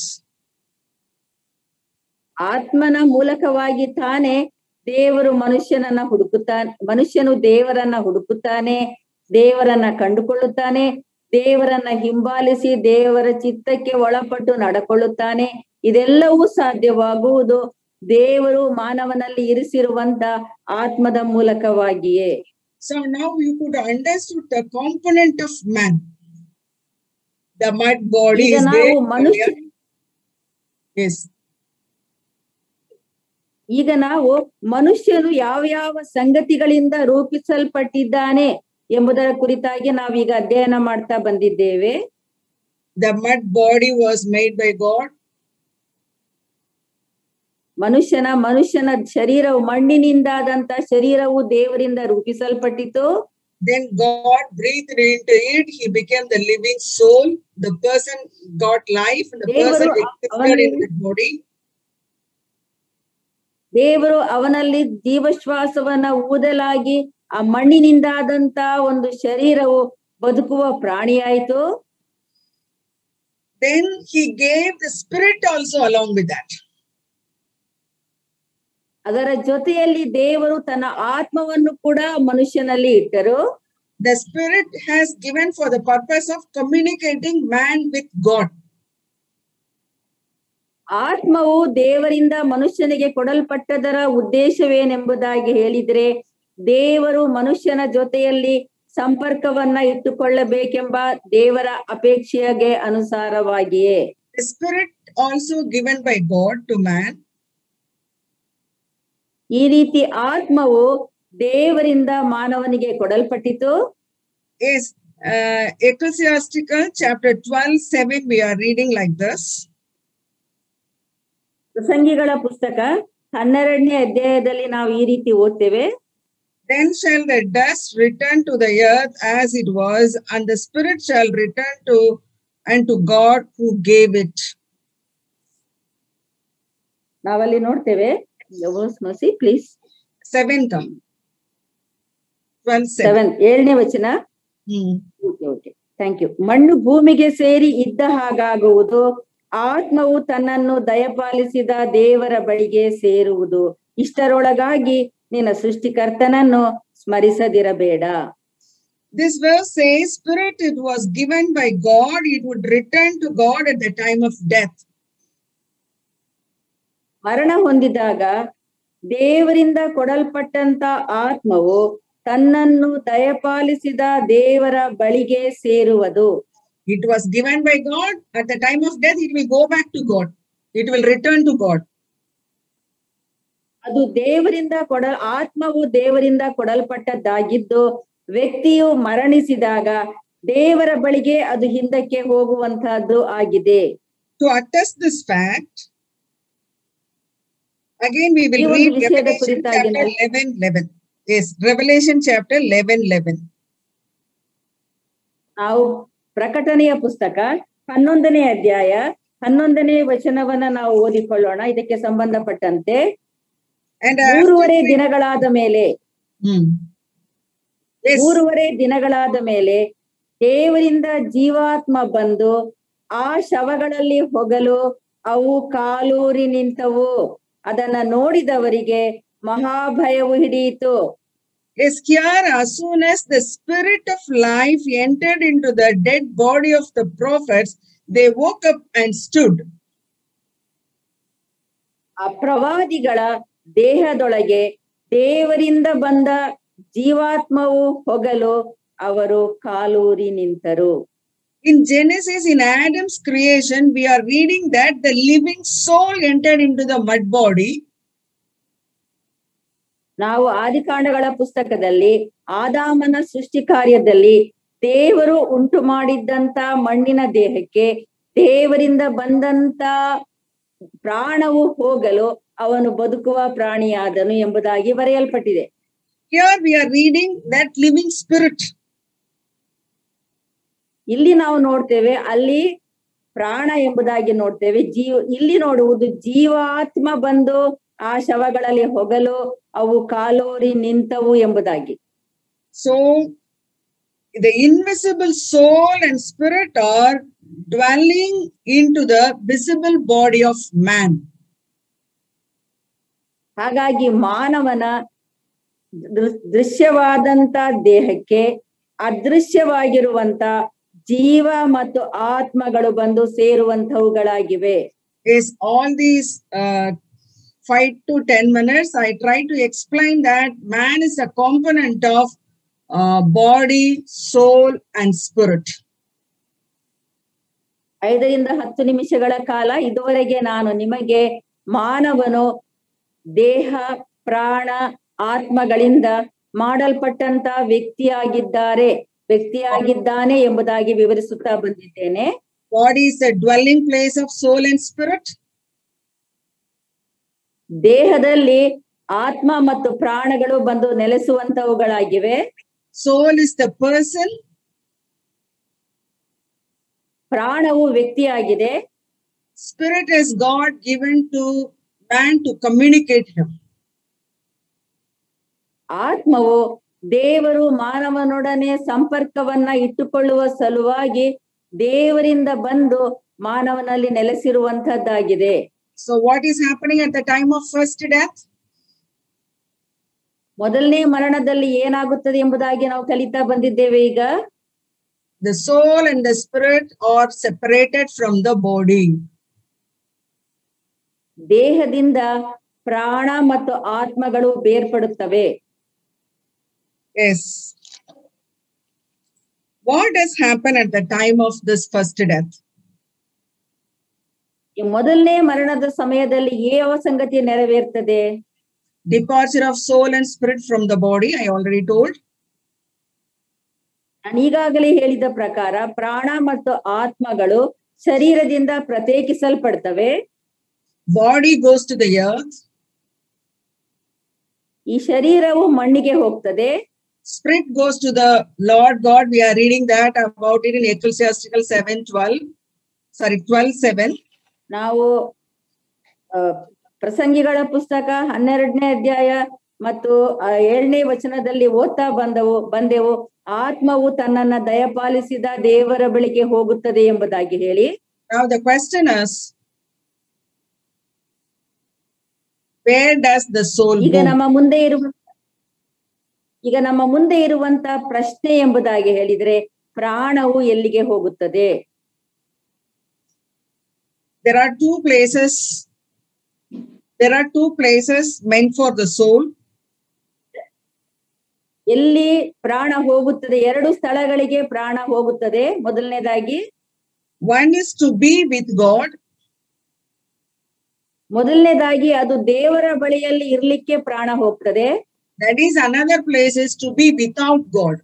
ಆತ್ಮನ ಮೂಲಕವಾಗಿ ತಾನೇ ದೇವರು ಮನುಷ್ಯನನ್ನ ಹುಡುಕುತ್ತಾನೆ ಮನುಷ್ಯನು ದೇವರನ್ನ ಹುಡುಕುತ್ತಾನೆ ದೇವರನ್ನ ಕಂಡುಕೊಳ್ಳುತ್ತಾನೆ ದೇವರನ್ನ ಹಿಂಬಾಲಿಸಿ ದೇವರ ಚಿತ್ತಕ್ಕೆ ಒಳಪಟ್ಟು ನಡ್ಕೊಳ್ಳುತ್ತಾನೆ ಇದೆಲ್ಲವೂ ಸಾಧ್ಯವಾಗುವುದು ದೇವರು ಮಾನವನಲ್ಲಿ ಇರಿಸಿರುವಂತ ಆತ್ಮದ ಮೂಲಕವಾಗಿಯೇ So now you could understood the component of man. The mud body ಈಗ is ನಾವು there. ಮನುಷ್ಯ Yes. ಈಗ ನಾವು ಮನುಷ್ಯನು ಯಾವ ಯಾವ ಸಂಗತಿಗಳಿಂದ ರೂಪಿಸಲ್ಪಟ್ಟಿದ್ದಾನೆ ಎಂಬುದರ ಕುರಿತಾಗಿ ನಾವೀಗ ಅಧ್ಯಯನ ಮಾಡ್ತಾ ಬಂದಿದ್ದೇವೆ The mud body was made by God. ಮನುಷ್ಯನ ಮನುಷ್ಯನ ಶರೀರವು ಮಣ್ಣಿನಿಂದಾದಂತ ಶರೀರವು ದೇವರಿಂದ ರೂಪಿಸಲ್ಪಟ್ಟಿತು Then God breathed into it. He became the living soul. The person got life, and the person ದೇವರು existed in ಅವನಲ್ಲಿ- the body. ದೇವರು ಅವನಲ್ಲಿ ಜೀವಶ್ವಾಸವನ್ನ ಊದಲಾಗಿ ಆ ಮಣ್ಣಿನಿಂದಾದಂತ ಒಂದು ಶರೀರವು ಬದುಕುವ ಪ್ರಾಣಿಯಾಯಿತು Then He gave the spirit also along with that. ಅದರ ಜೊತೆಯಲ್ಲಿ ದೇವರು ತನ್ನ ಆತ್ಮವನ್ನು ಕೂಡ ಮನುಷ್ಯನಲ್ಲಿ ಇಟ್ಟರು The spirit has given for the purpose of communicating man with God. ಆತ್ಮವು ದೇವರಿಂದ ಮನುಷ್ಯನಿಗೆ ಕೊಡಲ್ಪಟ್ಟದರ ಉದ್ದೇಶವೇನೆಂಬುದಾಗಿ ಹೇಳಿದ್ರೆ ದೇವರು ಮನುಷ್ಯನ ಜೊತೆಯಲ್ಲಿ ಸಂಪರ್ಕವನ್ನ ಇಟ್ಟುಕೊಳ್ಳಬೇಕೆಂಬ ದೇವರ ಅಪೇಕ್ಷೆಗೆ ಅನುಸಾರವಾಗಿಯೇ The spirit also given by God to man ಈ ರೀತಿ ಆತ್ಮವು ದೇವರಿಂದ ಮಾನವನಿಗೆ ಕೊಡಲ್ಪಟ್ಟಿತು is uh, Ecclesiastical chapter 12, 7. We are reading like this. ಪ್ರಸಂಗಿಗಳ ಪುಸ್ತಕ ಹನ್ನೆರಡನೇ ಅಧ್ಯಾಯದಲ್ಲಿ ನಾವು ಈ ರೀತಿ ಓದ್ತೇವೆ Then shall the dust return to the earth as it was, and the spirit shall return to unto God who gave it. ನಾವಲ್ಲಿ ನೋಡ್ತೇವೆ please Seven come. 12, 7. Seven ಏಳನೇ ವಚನ Hmm. Okay okay thank you ಮಣ್ಣು ಭೂಮಿಗೆ ಸೇರಿ ಇದ್ದ ಹಾಗಾಗುವುದು ಆತ್ಮವು ತನ್ನನ್ನು ದಯಪಾಲಿಸಿದ ದೇವರ ಬಳಿಗೆ ಸೇರುವುದು ಇಷ್ಟರೊಳಗಾಗಿ ನಿನ್ನ ಸೃಷ್ಟಿಕರ್ತನನ್ನು ಸ್ಮರಿಸದಿರಬೇಡ This verse says, Spirit, it was given by God, it would return to God at the time of death. ಮರಣ ಹೊಂದಿದಾಗ ದೇವರಿಂದ ಕೊಡಲ್ಪಟ್ಟಂತ ಆತ್ಮವು ತನ್ನನ್ನು ದಯಪಾಲಿಸಿದ ದೇವರ ಬಳಿಗೆ ಸೇರುವುದು It was given by God. At the time of death, it will go back to God. It will return to God. ಅದು ದೇವರಿಂದ ಕೊಡ ಆತ್ಮವು ದೇವರಿಂದ ಕೊಡಲ್ಪಟ್ಟದ್ದಾಗಿದ್ದು ವ್ಯಕ್ತಿಯು ಮರಣಿಸಿದಾಗ ದೇವರ ಬಳಿಗೆ ಅದು ಹಿಂದಕ್ಕೆ ಹೋಗುವಂತಹದ್ದು ಆಗಿದೆ To attest this fact, again we will ಈ ಒಂದು read ವಿಷಯದ Revelation ಕುರಿತಾಗಿ chapter ನಾವು- 11 11. Yes, Revelation chapter 11 11. ನಾವು ಪ್ರಕಟಣೆಯ ಪುಸ್ತಕ ಹನ್ನೊಂದನೇ ಅಧ್ಯಾಯ ಹನ್ನೊಂದನೇ ವಚನವನ್ನ ನಾವು ಓದಿಕೊಳ್ಳೋಣ ಇದಕ್ಕೆ ಸಂಬಂಧಪಟ್ಟಂತೆ And uh, ಮೂರುವರೆ ದಿನಗಳಾದ ಮೇಲೆ Hmm. Yes, ಮೂರುವರೆ ದಿನಗಳಾದ ಮೇಲೆ ದೇವರಿಂದ ಜೀವಾತ್ಮ ಬಂದು ಆ ಶವಗಳಲ್ಲಿ ಹೊಗಲು ಅವು ಕಾಲೂರಿ ನಿಂತವು ಅದನ್ನ ನೋಡಿದವರಿಗೆ ಮಹಾಭಯವು ಹಿಡಿಯಿತು yes, here as soon as the spirit of life entered into the dead body of the prophets, they woke up and stood. ಆ ಪ್ರವಾದಿಗಳ ದೇಹದೊಳಗೆ ದೇವರಿಂದ ಬಂದ ಜೀವಾತ್ಮವು ಹೊಗಲು ಅವರು ಕಾಲೂರಿ ನಿಂತರು In Genesis, in Adam's creation, we are reading that the living soul entered into the mud body. ನಾವು ಆದಿಕಾಂಡಗಳ ಪುಸ್ತಕದಲ್ಲಿ ಆದಾಮನ ಸೃಷ್ಟಿ ಕಾರ್ಯದಲ್ಲಿ ದೇವರು ಉಂಟು ಮಾಡಿದ್ದಂತ ಮಣ್ಣಿನ ದೇಹಕ್ಕೆ ದೇವರಿಂದ ಬಂದಂತ ಪ್ರಾಣವು ಹೋಗಲು ಅವನು ಬದುಕುವ ಪ್ರಾಣಿಯಾದನು ಎಂಬುದಾಗಿ ಬರೆಯಲ್ಪಟ್ಟಿದೆ Here we are reading that living spirit. ಇಲ್ಲಿ ನಾವು ನೋಡ್ತೇವೆ ಅಲ್ಲಿ ಪ್ರಾಣ ಎಂಬುದಾಗಿ ನೋಡ್ತೇವೆ ಜೀವ ಇಲ್ಲಿ ನೋಡುವುದು ಜೀವಾತ್ಮ ಬಂದು ಆ ಶವಗಳಲ್ಲಿ ಹೊಗಲು ಅವು ಕಾಲೋರಿ ನಿಂತವು ಎಂಬುದಾಗಿ So, the invisible soul and spirit are dwelling into the visible body of man. ಹಾಗಾಗಿ ಮಾನವನ ದೃ- ದೃಶ್ಯವಾದಂತ ದೇಹಕ್ಕೆ ಅದೃಶ್ಯವಾಗಿರುವಂತ ಜೀವ ಮತ್ತು ಆತ್ಮಗಳು ಬಂದು ಸೇರುವಂತವುಗಳಾಗಿವೆ Is all these uh, five to ten minutes, I try to explain that man is a component of uh, body, soul, and spirit. ಐದರಿಂದ ಹತ್ತು ನಿಮಿಷಗಳ ಕಾಲ ಇದುವರೆಗೆ ನಾನು ನಿಮಗೆ ಮಾನವನು ದೇಹ ಪ್ರಾಣ ಆತ್ಮಗಳಿಂದ ಮಾಡಲ್ಪಟ್ಟಂತ ವ್ಯಕ್ತಿಯಾಗಿದ್ದಾರೆ ವ್ಯಕ್ತಿಯಾಗಿದ್ದಾನೆ ಎಂಬುದಾಗಿ ವಿವರಿಸುತ್ತಾ ಬಂದಿದ್ದೇನೆ Body is a dwelling place of soul and spirit. ದೇಹದಲ್ಲಿ ಆತ್ಮ ಮತ್ತು ಪ್ರಾಣಗಳು ಬಂದು ನೆಲೆಸುವಂತವುಗಳಾಗಿವೆ Soul is the person, ಪ್ರಾಣವು ವ್ಯಕ್ತಿಯಾಗಿದೆ spirit is God given to man to communicate him. ಆತ್ಮವು ದೇವರು ಮಾನವನೊಡನೆ ಸಂಪರ್ಕವನ್ನ ಇಟ್ಟುಕೊಳ್ಳುವ ಸಲುವಾಗಿ ದೇವರಿಂದ ಬಂದು ಮಾನವನಲ್ಲಿ ನೆಲೆಸಿರುವಂತದ್ದಾಗಿದೆ So, what is happening at the time of first death? ಮೊದಲನೇ ಮರಣದಲ್ಲಿ ಏನಾಗುತ್ತದೆ ಎಂಬುದಾಗಿ ನಾವು ಕಲಿತಾ ಬಂದಿದ್ದೇವೆ ಈಗ The soul and the spirit are separated from the body. ದೇಹದಿಂದ ಪ್ರಾಣ ಮತ್ತು ಆತ್ಮಗಳು ಬೇರ್ಪಡುತ್ತವೆ Yes. What does happen at the time of this first death? ಈ ಮೊದಲನೇ ಮರಣದ ಸಮಯದಲ್ಲಿ ಯಾವ ಸಂಗತಿ ನೆರವೇರ್ತದೆ Departure of soul and spirit from the body, I already told. ನಾನು ಈಗಾಗಲೇ ಹೇಳಿದ ಪ್ರಕಾರ ಪ್ರಾಣ ಮತ್ತು ಆತ್ಮಗಳು ಶರೀರದಿಂದ ಪ್ರತ್ಯೇಕಿಸಲ್ಪಡ್ತವೆ Body goes to the earth, ಈ ಶರೀರವು ಮಣ್ಣಿಗೆ ಹೋಗ್ತದೆ spirit goes to the Lord God. We are reading that about it in Ecclesiastical 7 12. Sorry, 12 7. ನಾವು ಆ, ಪ್ರಸಂಗಿಗಳ ಪುಸ್ತಕ ಹನ್ನೆರಡನೇ ಅಧ್ಯಾಯ ಮತ್ತು ಆ, ಏಳನೇ ವಚನದಲ್ಲಿ ಓದ್ತಾ ಬಂದವು ಬಂದೆವು ಆತ್ಮವು ತನ್ನನ್ನ ದಯಪಾಲಿಸಿದ ದೇವರ ಬಳಿಗೆ ಹೋಗುತ್ತದೆ ಎಂಬುದಾಗಿ ಹೇಳಿ Now the question is, where does the soul ಈಗ go? ನಮ್ಮ ಮುಂದೆ ಇರುವ ಈಗ ನಮ್ಮ ಮುಂದೆ ಇರುವಂತ ಪ್ರಶ್ನೆ ಎಂಬುದಾಗಿ ಹೇಳಿದ್ರೆ ಪ್ರಾಣವು ಎಲ್ಲಿಗೆ ಹೋಗುತ್ತದೆ There are two places. There are two places meant for the soul. ಎಲ್ಲಿ ಪ್ರಾಣ ಹೋಗುತ್ತದೆ ಎರಡು ಸ್ಥಳಗಳಿಗೆ ಪ್ರಾಣ ಹೋಗುತ್ತದೆ ಮೊದಲನೇದಾಗಿ One is to be with God, ಮೊದಲನೇದಾಗಿ ಅದು ದೇವರ ಬಳಿಯಲ್ಲಿ ಇರ್ಲಿಕ್ಕೆ ಪ್ರಾಣ ಹೋಗ್ತದೆ that is another place is to be without God.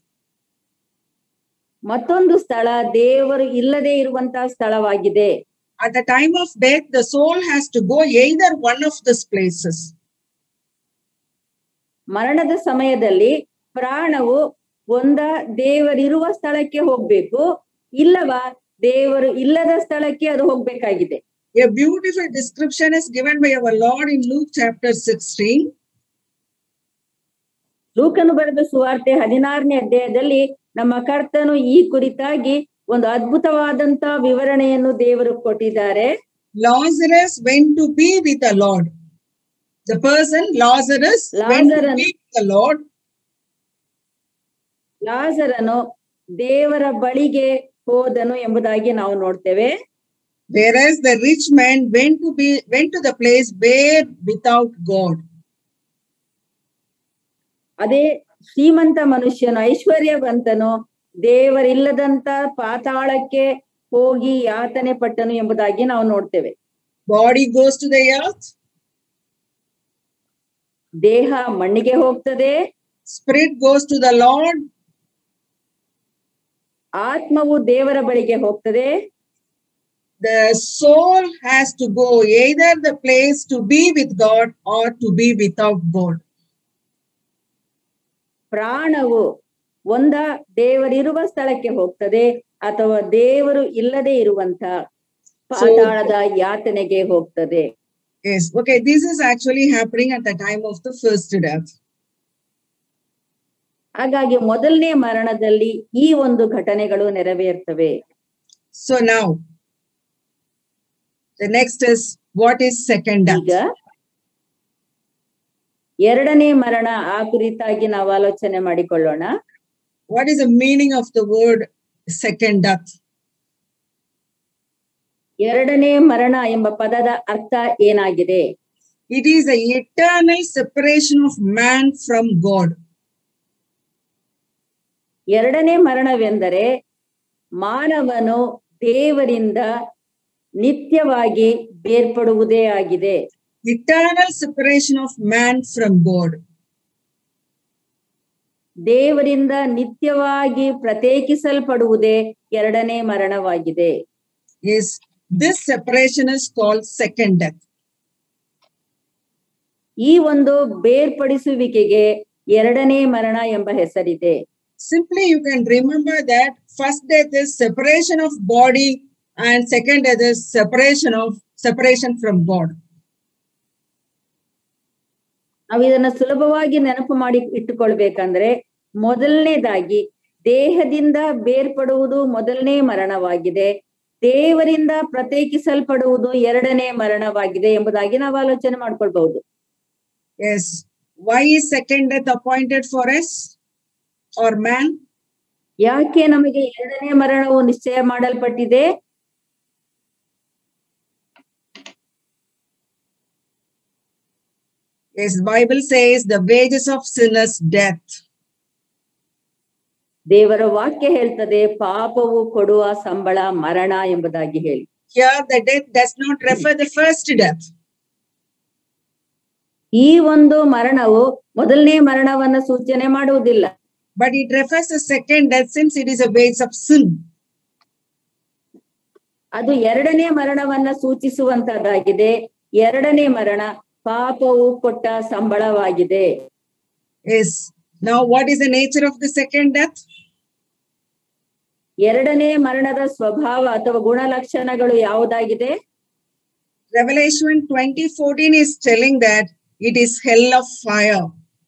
ಮತ್ತೊಂದು ಸ್ಥಳ ದೇವರು ಇಲ್ಲದೆ ಇರುವಂತಹ ಸ್ಥಳವಾಗಿದೆ At the time of death, the soul has to go either one of these places. ಮರಣದ ಸಮಯದಲ್ಲಿ ಪ್ರಾಣವು ಒಂದ ದೇವರಿರುವ ಸ್ಥಳಕ್ಕೆ ಹೋಗ್ಬೇಕು ಇಲ್ಲವಾ ದೇವರು ಇಲ್ಲದ ಸ್ಥಳಕ್ಕೆ ಅದು ಹೋಗ್ಬೇಕಾಗಿದೆ A beautiful description is given by our Lord in Luke chapter 16. ಲೂಕನು ಬರೆದ ಸುವಾರ್ತೆ ಹದಿನಾರನೇ ಅಧ್ಯಾಯದಲ್ಲಿ ನಮ್ಮ ಕರ್ತನು ಈ ಕುರಿತಾಗಿ ಒಂದು ಅದ್ಭುತವಾದಂತ ವಿವರಣೆಯನ್ನು ದೇವರು ಕೊಟ್ಟಿದ್ದಾರೆ Lazarus went to be with the Lord. The person, Lazarus, went to Lazarus. be with the Lord. ಲಾಜರನು ದೇವರ ಬಳಿಗೆ ಹೋದನು ಎಂಬುದಾಗಿ ನಾವು ನೋಡ್ತೇವೆ Whereas the rich man went to be went to the place where without God. ಅದೇ ಶ್ರೀಮಂತ ಮನುಷ್ಯನು ಐಶ್ವರ್ಯವಂತನು ದೇವರಿಲ್ಲದಂತ ಪಾತಾಳಕ್ಕೆ ಹೋಗಿ ಯಾತನೆ ಪಟ್ಟನು ಎಂಬುದಾಗಿ ನಾವು ನೋಡ್ತೇವೆ Body goes to the earth, ದೇಹ ಮಣ್ಣಿಗೆ ಹೋಗ್ತದೆ spirit goes to the Lord, ಆತ್ಮವು ದೇವರ ಬಳಿಗೆ ಹೋಗ್ತದೆ the soul has to go either the place to be with God or to be without God. ಪ್ರಾಣವು ಒಂದ ದೇವರಿರುವ ಸ್ಥಳಕ್ಕೆ ಹೋಗ್ತದೆ ಅಥವಾ ದೇವರು ಇಲ್ಲದೆ ಇರುವಂತ ಪಾತಾಳದ ಯಾತನೆಗೆ ಹೋಗ್ತದೆ Yes, okay, this is actually happening at the time of the first death. ಹಾಗಾಗಿ ಮೊದಲನೇ ಮರಣದಲ್ಲಿ ಈ ಒಂದು ಘಟನೆಗಳು ನೆರವೇರ್ತವೆ So now, the next is what is second ಈಗ death? ಎರಡನೇ ಮರಣ ಆ ಕುರಿತಾಗಿ ನಾವು ಆಲೋಚನೆ ಮಾಡಿಕೊಳ್ಳೋಣ What is the meaning of the word second death? ಎರಡನೇ ಮರಣ ಎಂಬ ಪದದ ಅರ್ಥ ಏನಾಗಿದೆ It is a eternal separation of man from God. ಎರಡನೇ ಮರಣವೆಂದರೆ ಮಾನವನು ದೇವರಿಂದ ನಿತ್ಯವಾಗಿ ಬೇರ್ಪಡುವುದೇ ಆಗಿದೆ Eternal separation of man from God. ದೇವರಿಂದ ನಿತ್ಯವಾಗಿ ಪ್ರತ್ಯೇಕಿಸಲ್ಪಡುವುದೇ ಎರಡನೇ ಮರಣವಾಗಿದೆ Yes, this separation is called second death. ಈ ಒಂದು ಬೇರ್ಪಡಿಸುವಿಕೆಗೆ ಎರಡನೇ ಮರಣ ಎಂಬ ಹೆಸರಿದೆ Simply, you can remember that first death is separation of body, and second death is separation of separation from God. ನಾವು ಇದನ್ನ ಸುಲಭವಾಗಿ ನೆನಪು ಮಾಡಿ ಇಟ್ಟುಕೊಳ್ಬೇಕಂದ್ರೆ ಮೊದಲನೇದಾಗಿ ದೇಹದಿಂದ ಬೇರ್ಪಡುವುದು ಮೊದಲನೇ ಮರಣವಾಗಿದೆ ದೇವರಿಂದ ಪ್ರತ್ಯೇಕಿಸಲ್ಪಡುವುದು ಎರಡನೇ ಮರಣವಾಗಿದೆ ಎಂಬುದಾಗಿ ನಾವು ಆಲೋಚನೆ ಮಾಡ್ಕೊಳ್ಬಹುದು Yes. Why is second death appointed for us or man? ಯಾಕೆ ನಮಗೆ ಎರಡನೇ ಮರಣವು ನಿಶ್ಚಯ ಮಾಡಲ್ಪಟ್ಟಿದೆ Yes, Bible says the wages of sin is death. ದೇವರ ವಾಕ್ಯ ಹೇಳ್ತದೆ ಪಾಪವು ಕೊಡುವ ಸಂಬಳ ಮರಣ ಎಂಬುದಾಗಿ ಹೇಳಿ Here, the death does not refer the first death. ಈ ಒಂದು ಮರಣವು ಮೊದಲನೇ ಮರಣವನ್ನ ಸೂಚನೆ ಮಾಡುವುದಿಲ್ಲ but it refers to second death since it is a wage of sin. ಅದು ಎರಡನೇ ಮರಣವನ್ನ ಸೂಚಿಸುವಂತದ್ದಾಗಿದೆ ಎರಡನೇ ಮರಣ ಪಾಪವು ಕೊಟ್ಟ ಸಂಬಳವಾಗಿದೆ Yes. Now, what is the nature of the second death? ಎರಡನೇ ಮರಣದ ಸ್ವಭಾವ ಅಥವಾ ಗುಣಲಕ್ಷಣಗಳು ಯಾವುದಾಗಿದೆ Revelation 2014 is telling that it is hell of fire.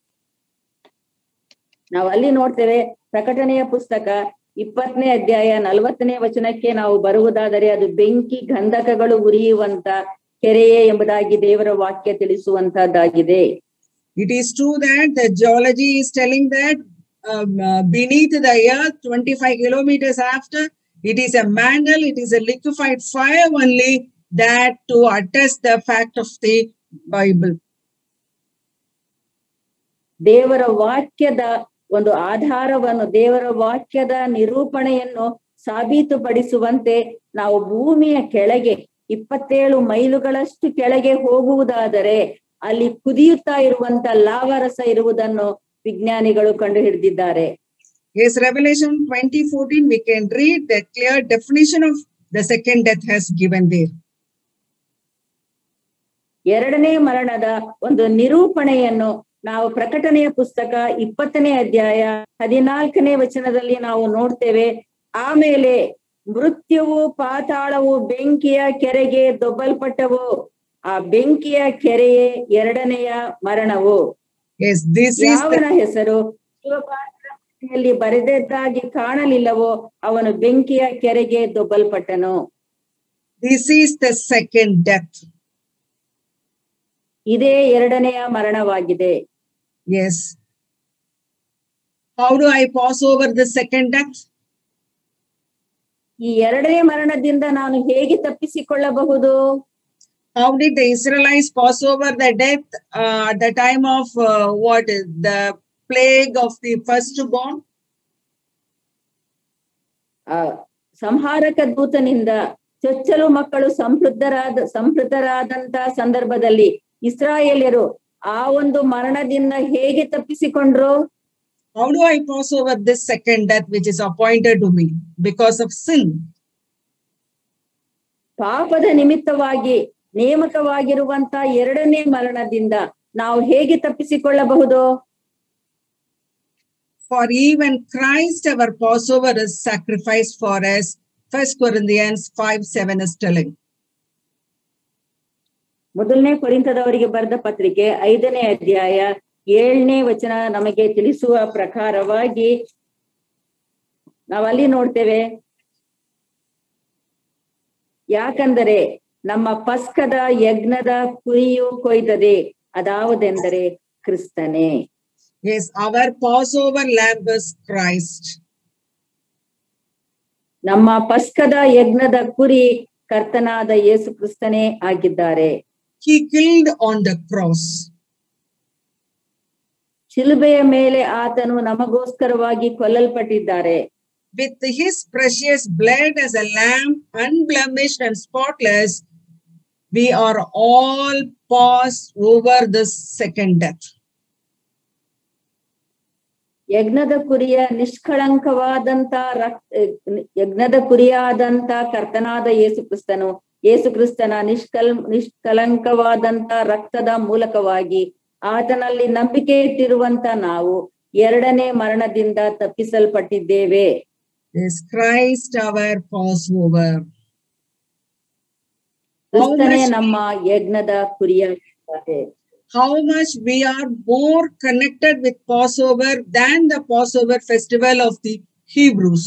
ನಾವು ಅಲ್ಲಿ ನೋಡ್ತೇವೆ ಪ್ರಕಟಣೆಯ ಪುಸ್ತಕ ಇಪ್ಪತ್ತನೇ ಅಧ್ಯಾಯ ನಲವತ್ತನೇ ವಚನಕ್ಕೆ ನಾವು ಬರುವುದಾದರೆ ಅದು ಬೆಂಕಿ ಗಂಧಕಗಳು ಉರಿಯುವಂತ ಕೆರೆಯೇ ಎಂಬುದಾಗಿ ದೇವರ ವಾಕ್ಯ ತಿಳಿಸುವಂತಹದ್ದಾಗಿದೆ It is true that the geology is telling that um, uh, beneath the earth, 25 kilometers after, it is a mantle, it is a liquefied fire only that to attest the fact of the Bible. ದೇವರ ವಾಕ್ಯದ ಒಂದು ಆಧಾರವನ್ನು ದೇವರ ವಾಕ್ಯದ ನಿರೂಪಣೆಯನ್ನು ಸಾಬೀತುಪಡಿಸುವಂತೆ ನಾವು ಭೂಮಿಯ ಕೆಳಗೆ ಇಪ್ಪತ್ತೇಳು ಮೈಲುಗಳಷ್ಟು ಕೆಳಗೆ ಹೋಗುವುದಾದರೆ ಅಲ್ಲಿ ಕುದಿಯುತ್ತಾ ಇರುವಂತ ಲಾವರಸ ಇರುವುದನ್ನು ವಿಜ್ಞಾನಿಗಳು ಕಂಡು ಹಿಡಿದಿದ್ದಾರೆ Yes, Revelation 2014, we can read the clear definition of the second death has given there. ಎರಡನೇ ಮರಣದ ಒಂದು ನಿರೂಪಣೆಯನ್ನು ನಾವು ಪ್ರಕಟಣೆಯ ಪುಸ್ತಕ ಇಪ್ಪತ್ತನೇ ಅಧ್ಯಾಯ ಹದಿನಾಲ್ಕನೇ ವಚನದಲ್ಲಿ ನಾವು ನೋಡ್ತೇವೆ ಆಮೇಲೆ ಮೃತ್ಯುವು ಪಾತಾಳವು ಬೆಂಕಿಯ ಕೆರೆಗೆ ದೊಬ್ಬಲ್ಪಟ್ಟವು ಆ ಬೆಂಕಿಯ ಕೆರೆಯೇ ಎರಡನೆಯ ಮರಣವು Yes, this is the ಯಾವನ ಹೆಸರು ಶಿವಪಾತ್ರೆಯಲ್ಲಿ ಬರೆದದ್ದಾಗಿ ಕಾಣಲಿಲ್ಲವೋ ಅವನು ಬೆಂಕಿಯ ಕೆರೆಗೆ ದೊಬ್ಬಲ್ಪಟ್ಟನು this is the second death. ಇದೇ ಎರಡನೆಯ ಮರಣವಾಗಿದೆ Yes. How do I pass over the second death? ಈ ಎರಡನೇ ಮರಣದಿಂದ ನಾನು ಹೇಗೆ ತಪ್ಪಿಸಿಕೊಳ್ಳಬಹುದು How did the Israelites pass over the death uh, at the time of uh, what is the plague of the firstborn? ಆ ಸಂಹಾರಕ ದೂತನಿಂದ ಚೊಚ್ಚಲು ಮಕ್ಕಳು ಸಂಪೃದ್ಧರಾದ ಸಂಪೃತರಾದಂತ ಸಂದರ್ಭದಲ್ಲಿ ಇಸ್ರಾಯೇಲ್ಯರು ಆ ಒಂದು ಮರಣದಿಂದ ಹೇಗೆ ತಪ್ಪಿಸಿಕೊಂಡ್ರು How do I pass over this second death which is appointed to me because of sin? ಪಾಪದ ನಿಮಿತ್ತವಾಗಿ ನೇಮಕವಾಗಿರುವಂತ ಎರಡನೇ ಮರಣದಿಂದ ನಾವು ಹೇಗೆ ತಪ್ಪಿಸಿಕೊಳ್ಳಬಹುದು For even Christ, our Passover, is sacrificed for us. First Corinthians 5 7 is telling. ಮೊದಲನೇ ಕೊರಿಂತದವರಿಗೆ ಬರೆದ ಪತ್ರಿಕೆ ಐದನೇ ಅಧ್ಯಾಯ ಏಳನೇ ವಚನ ನಮಗೆ ತಿಳಿಸುವ ಪ್ರಕಾರವಾಗಿ ನಾವಲ್ಲಿ ನೋಡ್ತೇವೆ ಯಾಕಂದರೆ ನಮ್ಮ ಪಸ್ಕದ ಯಜ್ಞದ ಕುರಿಯು ಕೊಯ್ದದೆ ಅದಾವುದೆಂದರೆ ಕ್ರಿಸ್ತನೇ Yes, our Passover lamb is Christ. ನಮ್ಮ ಪಸ್ಕದ ಯಜ್ಞದ ಕುರಿ ಕರ್ತನಾದ ಯೇಸು ಕ್ರಿಸ್ತನೇ ಆಗಿದ್ದಾರೆ He killed on the cross. ಶಿಲುಬೆಯ ಮೇಲೆ ಆತನು ನಮಗೋಸ್ಕರವಾಗಿ ಕೊಲ್ಲಲ್ಪಟ್ಟಿದ್ದಾರೆ With his precious blood as a lamb, unblemished and spotless, we are all passed over this second death. ಯಜ್ಞದ ಕುರಿಯ ನಿಷ್ಕಳಂಕವಾದಂತ ರಕ್ ಯಜ್ಞದ ಕುರಿಯಾದಂತ ಕರ್ತನಾದ ಯೇಸು ಕ್ರಿಸ್ತನು ಯೇಸು ಕ್ರಿಸ್ತನ ನಿಷ್ಕಲ್ ನಿಷ್ಕಲಂಕವಾದಂತ ರಕ್ತದ ಮೂಲಕವಾಗಿ ಆತನಲ್ಲಿ ನಂಬಿಕೆ ಇಟ್ಟಿರುವಂತ ನಾವು ಎರಡನೇ ಮರಣದಿಂದ ತಪ್ಪಿಸಲ್ಪಟ್ಟಿದ್ದೇವೆ Is Christ our Passover? How ಕ್ರಿಸ್ತನೇ much, ನಮ್ಮ ಯಜ್ಞದ ಕುರಿಯಾಗಿದ್ದಾರೆ how much we are more connected with Passover than the Passover festival of the Hebrews.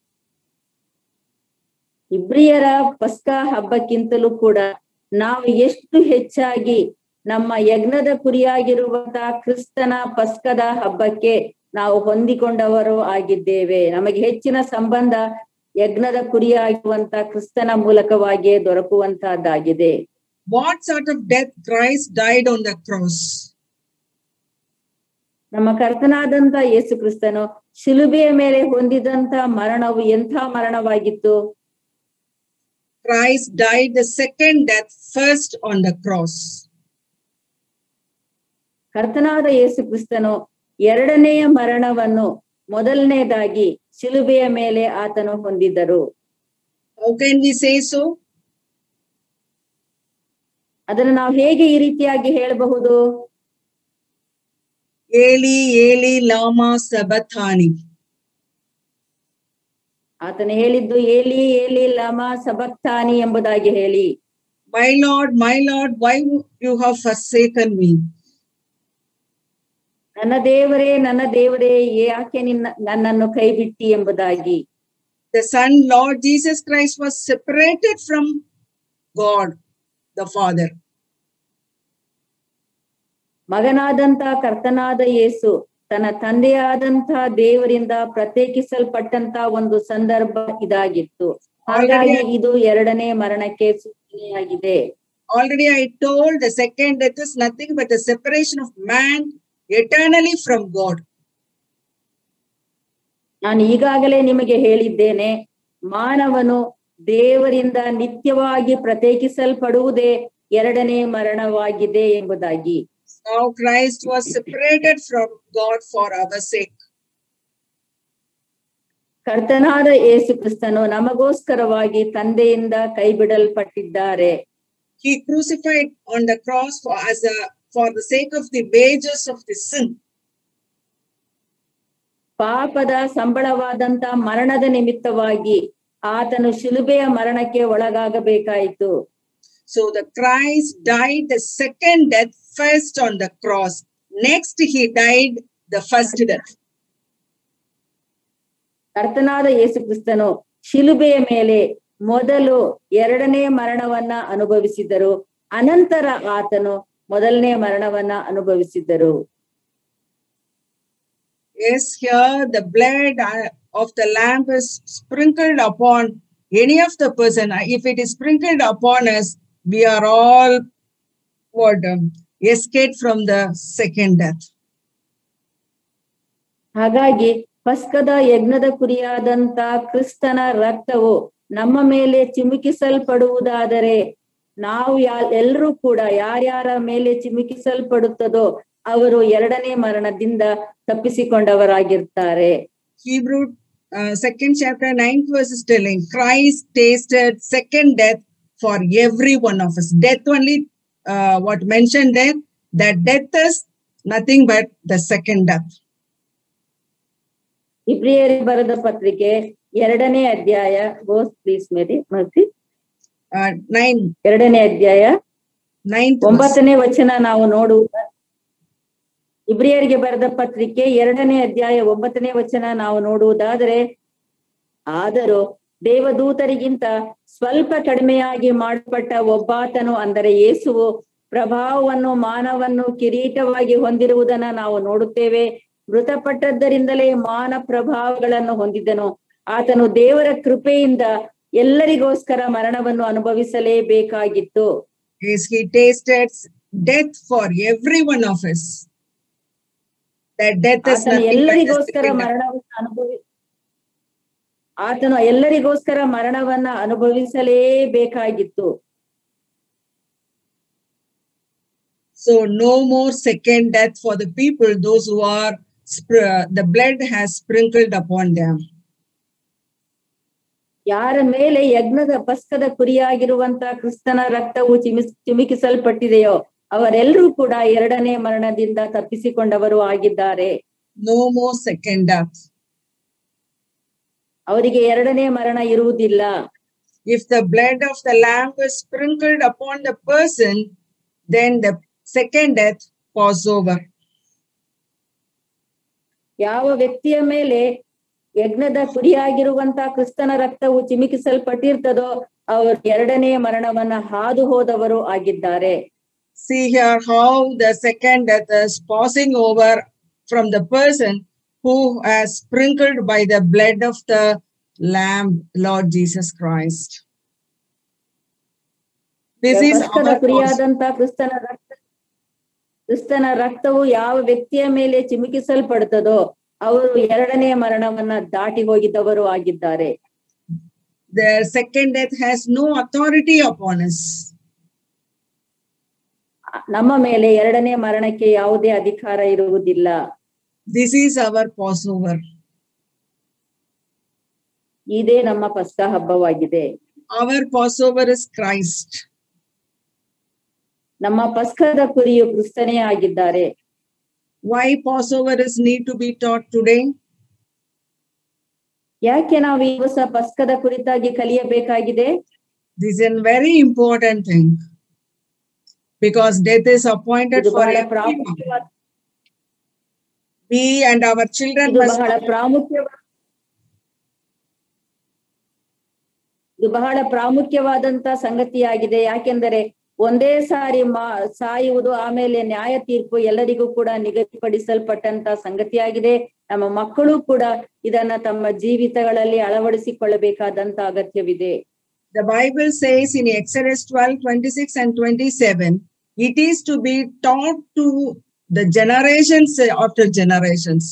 ಇಬ್ರಿಯರ ಪಸ್ಕಾ ಹಬ್ಬಕ್ಕಿಂತಲೂ ಕೂಡ ನಾವು ಎಷ್ಟು ಹೆಚ್ಚಾಗಿ ನಮ್ಮ ಯಜ್ಞದ ಕುರಿಯಾಗಿರುವಂತಹ ಕ್ರಿಸ್ತನ ಪಸ್ಕದ ಹಬ್ಬಕ್ಕೆ ನಾವು ಹೊಂದಿಕೊಂಡವರು ಆಗಿದ್ದೇವೆ ನಮಗೆ ಹೆಚ್ಚಿನ ಸಂಬಂಧ ಯಜ್ಞದ ಕುರಿಯಾಗಿರುವಂತ ಕ್ರಿಸ್ತನ ಮೂಲಕವಾಗಿಯೇ ದೊರಕುವಂತಹದ್ದಾಗಿದೆ What sort of death Christ died on the cross? ನಮ್ಮ ಕರ್ತನಾದಂತ ಯೇಸು ಕ್ರಿಸ್ತನು ಶಿಲುಬೆಯ ಮೇಲೆ ಹೊಂದಿದಂತ ಮರಣವು ಎಂಥ ಮರಣವಾಗಿತ್ತು Christ died the second death first on the cross. ಕರ್ತನಾದ ಯೇಸು ಕ್ರಿಸ್ತನು ಎರಡನೆಯ ಮರಣವನ್ನು ಮೊದಲನೇದಾಗಿ ಶಿಲುಬೆಯ ಮೇಲೆ ಆತನು ಹೊಂದಿದ್ದರು How can we say so? ಅದನ್ನು ನಾವು ಹೇಗೆ ಈ ರೀತಿಯಾಗಿ ಹೇಳಬಹುದು Eli, Eli, Lama Sabachthani. ಆತನು ಹೇಳಿದ್ದು ಏಲಿ ಏಲಿ ಲಮ ಸಬಕ್ತಾನಿ ಎಂಬುದಾಗಿ ಹೇಳಿ My Lord, my Lord, why you have forsaken me? ನನ್ನ ದೇವರೇ ನನ್ನ ದೇವರೇ ಯಾಕೆ ನಿನ್ನ ನನ್ನನ್ನು ಕೈ ಬಿಟ್ಟಿ ಎಂಬುದಾಗಿ The Son, Lord Jesus Christ, was separated from God, the Father. ಮಗನಾದಂತ ಕರ್ತನಾದ ಯೇಸು ತನ್ನ ತಂದೆಯಾದಂತ ದೇವರಿಂದ ಪ್ರತ್ಯೇಕಿಸಲ್ಪಟ್ಟಂತ ಒಂದು ಸಂದರ್ಭ ಇದಾಗಿತ್ತು ಹಾಗಾಗಿ ಇದು ಎರಡನೇ ಮರಣಕ್ಕೆ ಸೂಚನೆಯಾಗಿದೆ Already I told the second death is nothing but the separation of man eternally from God. ನಾನು ಈಗಾಗಲೇ ನಿಮಗೆ ಹೇಳಿದ್ದೇನೆ ಮಾನವನು ದೇವರಿಂದ ನಿತ್ಯವಾಗಿ ಪ್ರತ್ಯೇಕಿಸಲ್ಪಡುವುದೇ ಎರಡನೇ ಮರಣವಾಗಿದೆ ಎಂಬುದಾಗಿ Now Christ was separated from God for our sake. ಕರ್ತನಾದ ಯೇಸು ಕ್ರಿಸ್ತನು ನಮಗೋಸ್ಕರವಾಗಿ ತಂದೆಯಿಂದ ಕೈಬಿಡಲ್ಪಟ್ಟಿದ್ದಾರೆ He crucified on the cross for as a for the sake of the wages of the sin. ಪಾಪದ ಸಂಬಳವಾದಂತ ಮರಣದ ನಿಮಿತ್ತವಾಗಿ ಆತನು ಶಿಲುಬೆಯ ಮರಣಕ್ಕೆ ಒಳಗಾಗಬೇಕಾಯಿತು So the Christ died the second death first on the cross. Next, he died the first death. ಕರ್ತನಾದ ಯೇಸು ಕ್ರಿಸ್ತನು ಶಿಲುಬೆಯ ಮೇಲೆ ಮೊದಲು ಎರಡನೇ ಮರಣವನ್ನ ಅನುಭವಿಸಿದರು ಅನಂತರ ಆತನು ಮೊದಲನೇ ಮರಣವನ್ನ ಅನುಭವಿಸಿದರು Yes, here the blood uh, of the lamb is sprinkled upon any of the person. Uh, If it is sprinkled upon us, we are all what um, escaped from the second death. ಹಾಗಾಗಿ ಪಸ್ಕದ ಯಜ್ಞದ ಕುರಿಯಾದಂತ ಕ್ರಿಸ್ತನ ರಕ್ತವು ನಮ್ಮ ಮೇಲೆ ಚಿಮುಕಿಸಲ್ಪಡುವುದಾದರೆ ನಾವು ಯಾ ಎಲ್ಲರೂ ಕೂಡ ಯಾರ್ಯಾರ ಮೇಲೆ ಚಿಮುಕಿಸಲ್ಪಡುತ್ತದೋ ಅವರು ಎರಡನೇ ಮರಣದಿಂದ ತಪ್ಪಿಸಿಕೊಂಡವರಾಗಿರ್ತಾರೆ Hebrew uh, second chapter ninth verse is telling Christ tasted second death for every one of us. Death only, uh, what mentioned there, that death is nothing but the second death. ಇಬ್ರಿಯರಿಗೆ ಬರೆದ ಪತ್ರಿಕೆ ಎರಡನೇ ಅಧ್ಯಾಯ goes please Mary mercy Uh, nine, ಎರಡನೇ ಅಧ್ಯಾಯ ninth verse. ಒಂಬತ್ತನೇ ವಚನ ನಾವು ನೋಡುವ ಇಬ್ರಿಯರಿಗೆ ಬರೆದ ಪತ್ರಿಕೆ ಎರಡನೇ ಅಧ್ಯಾಯ ಒಂಬತ್ತನೇ ವಚನ ನಾವು ನೋಡುವುದಾದರೆ ಆದರೂ ದೇವದೂತರಿಗಿಂತ ಸ್ವಲ್ಪ ಕಡಿಮೆಯಾಗಿ ಮಾಡಲ್ಪಟ್ಟ ಒಬ್ಬಾತನು ಅಂದರೆ ಯೇಸುವು ಪ್ರಭಾವವನ್ನು ಮಾನವನ್ನು ಕಿರೀಟವಾಗಿ ಹೊಂದಿರುವುದನ್ನ ನಾವು ನೋಡುತ್ತೇವೆ ಮೃತಪಟ್ಟದ್ದರಿಂದಲೇ ಮಾನ ಪ್ರಭಾವಗಳನ್ನು ಹೊಂದಿದ್ದನು ಆತನು ದೇವರ ಕೃಪೆಯಿಂದ ಎಲ್ಲರಿಗೋಸ್ಕರ ಮರಣವನ್ನು ಅನುಭವಿಸಲೇಬೇಕಾಗಿತ್ತು Yes, he tasted death for every one of us. That death is ಆತನು nothing but the ಎಲ್ಲರಿಗೋಸ್ಕರ second death. ಮರಣವನ್ನು ಅನುಭವಿ ಆತನು ಎಲ್ಲರಿಗೋಸ್ಕರ ಮರಣವನ್ನ ಅನುಭವಿಸಲೇಬೇಕಾಗಿತ್ತು So no more second death for the people, those who are spr- the blood has sprinkled upon them. ಯಾರ ಮೇಲೆ ಯಜ್ಞದ ಪಸ್ಕದ ಕುರಿಯಾಗಿರುವಂತ ಕ್ರಿಸ್ತನ ರಕ್ತವು ಚಿಮಿಸ್ ಚಿಮಿಕಿಸಲ್ಪಟ್ಟಿದೆಯೋ ಅವರೆಲ್ಲರೂ ಕೂಡ ಎರಡನೇ ಮರಣದಿಂದ ತಪ್ಪಿಸಿಕೊಂಡವರು ಆಗಿದ್ದಾರೆ No more second death. ಅವರಿಗೆ ಎರಡನೇ ಮರಣ ಇರುವುದಿಲ್ಲ If the blood of the lamb is sprinkled upon the person, then the second death was over. ಯಾವ ವ್ಯಕ್ತಿಯ ಮೇಲೆ ಯಜ್ಞದ ಕುರಿಯಾಗಿರುವಂತ ಕ್ರಿಸ್ತನ ರಕ್ತವು ಚಿಮಿಕಿಸಲ್ಪಟ್ಟಿರ್ತದೋ ಅವರು ಎರಡನೇ ಮರಣವನ್ನ ಹಾದು ಹೋದವರು ಆಗಿದ್ದಾರೆ See here how the second death is passing over from the person who has sprinkled by the blood of the Lamb, Lord Jesus Christ. This is ಪಸ್ಕದ our portion. ಕುರಿಯಾದಂತ ಕ್ರಿಸ್ತನ ರಕ್ತ ಕ್ರಿಸ್ತನ ರಕ್ತವು ಯಾವ ವ್ಯಕ್ತಿಯ ಮೇಲೆ ಚಿಮುಕಿಸಲ್ಪಡುತ್ತದೋ ಅವರು ಎರಡನೇ ಮರಣವನ್ನ ದಾಟಿ ಹೋಗಿದ್ದವರು ಆಗಿದ್ದಾರೆ The second death has no authority upon us. ನಮ್ಮ ಮೇಲೆ ಎರಡನೇ ಮರಣಕ್ಕೆ ಯಾವುದೇ ಅಧಿಕಾರ ಇರುವುದಿಲ್ಲ This is our Passover. ಇದೇ ನಮ್ಮ ಪಸ್ಕ ಹಬ್ಬವಾಗಿದೆ Our Passover is Christ. ನಮ್ಮ ಪಸ್ಕದ ಕುರಿಯು ಕ್ರಿಸ್ತನೇ ಆಗಿದ್ದಾರೆ Why Passover is need to be taught today? ಯಾಕೆ ನಾವು ಈ ಹೊಸ ಪಸ್ಕದ ಕುರಿತಾಗಿ ಕಲಿಯಬೇಕಾಗಿದೆ This is a very important thing. Because death is appointed ಇದು for ಬಹಳ everyone. ಪ್ರಾಮುಖ್ಯವಾದ We and our children ಇದು must ಬಹಳ ಪ್ರಾಮುಖ್ಯ ಇದು ಬಹಳ ಪ್ರಾಮುಖ್ಯವಾದಂತ ಸಂಗತಿಯಾಗಿದೆ ಯಾಕೆಂದರೆ ಒಂದೇ ಸಾರಿ ಮಾ ಸಾಯುವುದು ಆಮೇಲೆ ನ್ಯಾಯ ತೀರ್ಪು ಎಲ್ಲರಿಗೂ ಕೂಡ ನಿಗದಿಪಡಿಸಲ್ಪಟ್ಟಂತ ಸಂಗತಿಯಾಗಿದೆ ನಮ್ಮ ಮಕ್ಕಳು ಕೂಡ ಇದನ್ನ ತಮ್ಮ ಜೀವಿತಗಳಲ್ಲಿ ಅಳವಡಿಸಿಕೊಳ್ಳಬೇಕಾದಂತ ಅಗತ್ಯವಿದೆ The Bible says in Exodus 12, 26 and 27, it is to be taught to the generations after generations.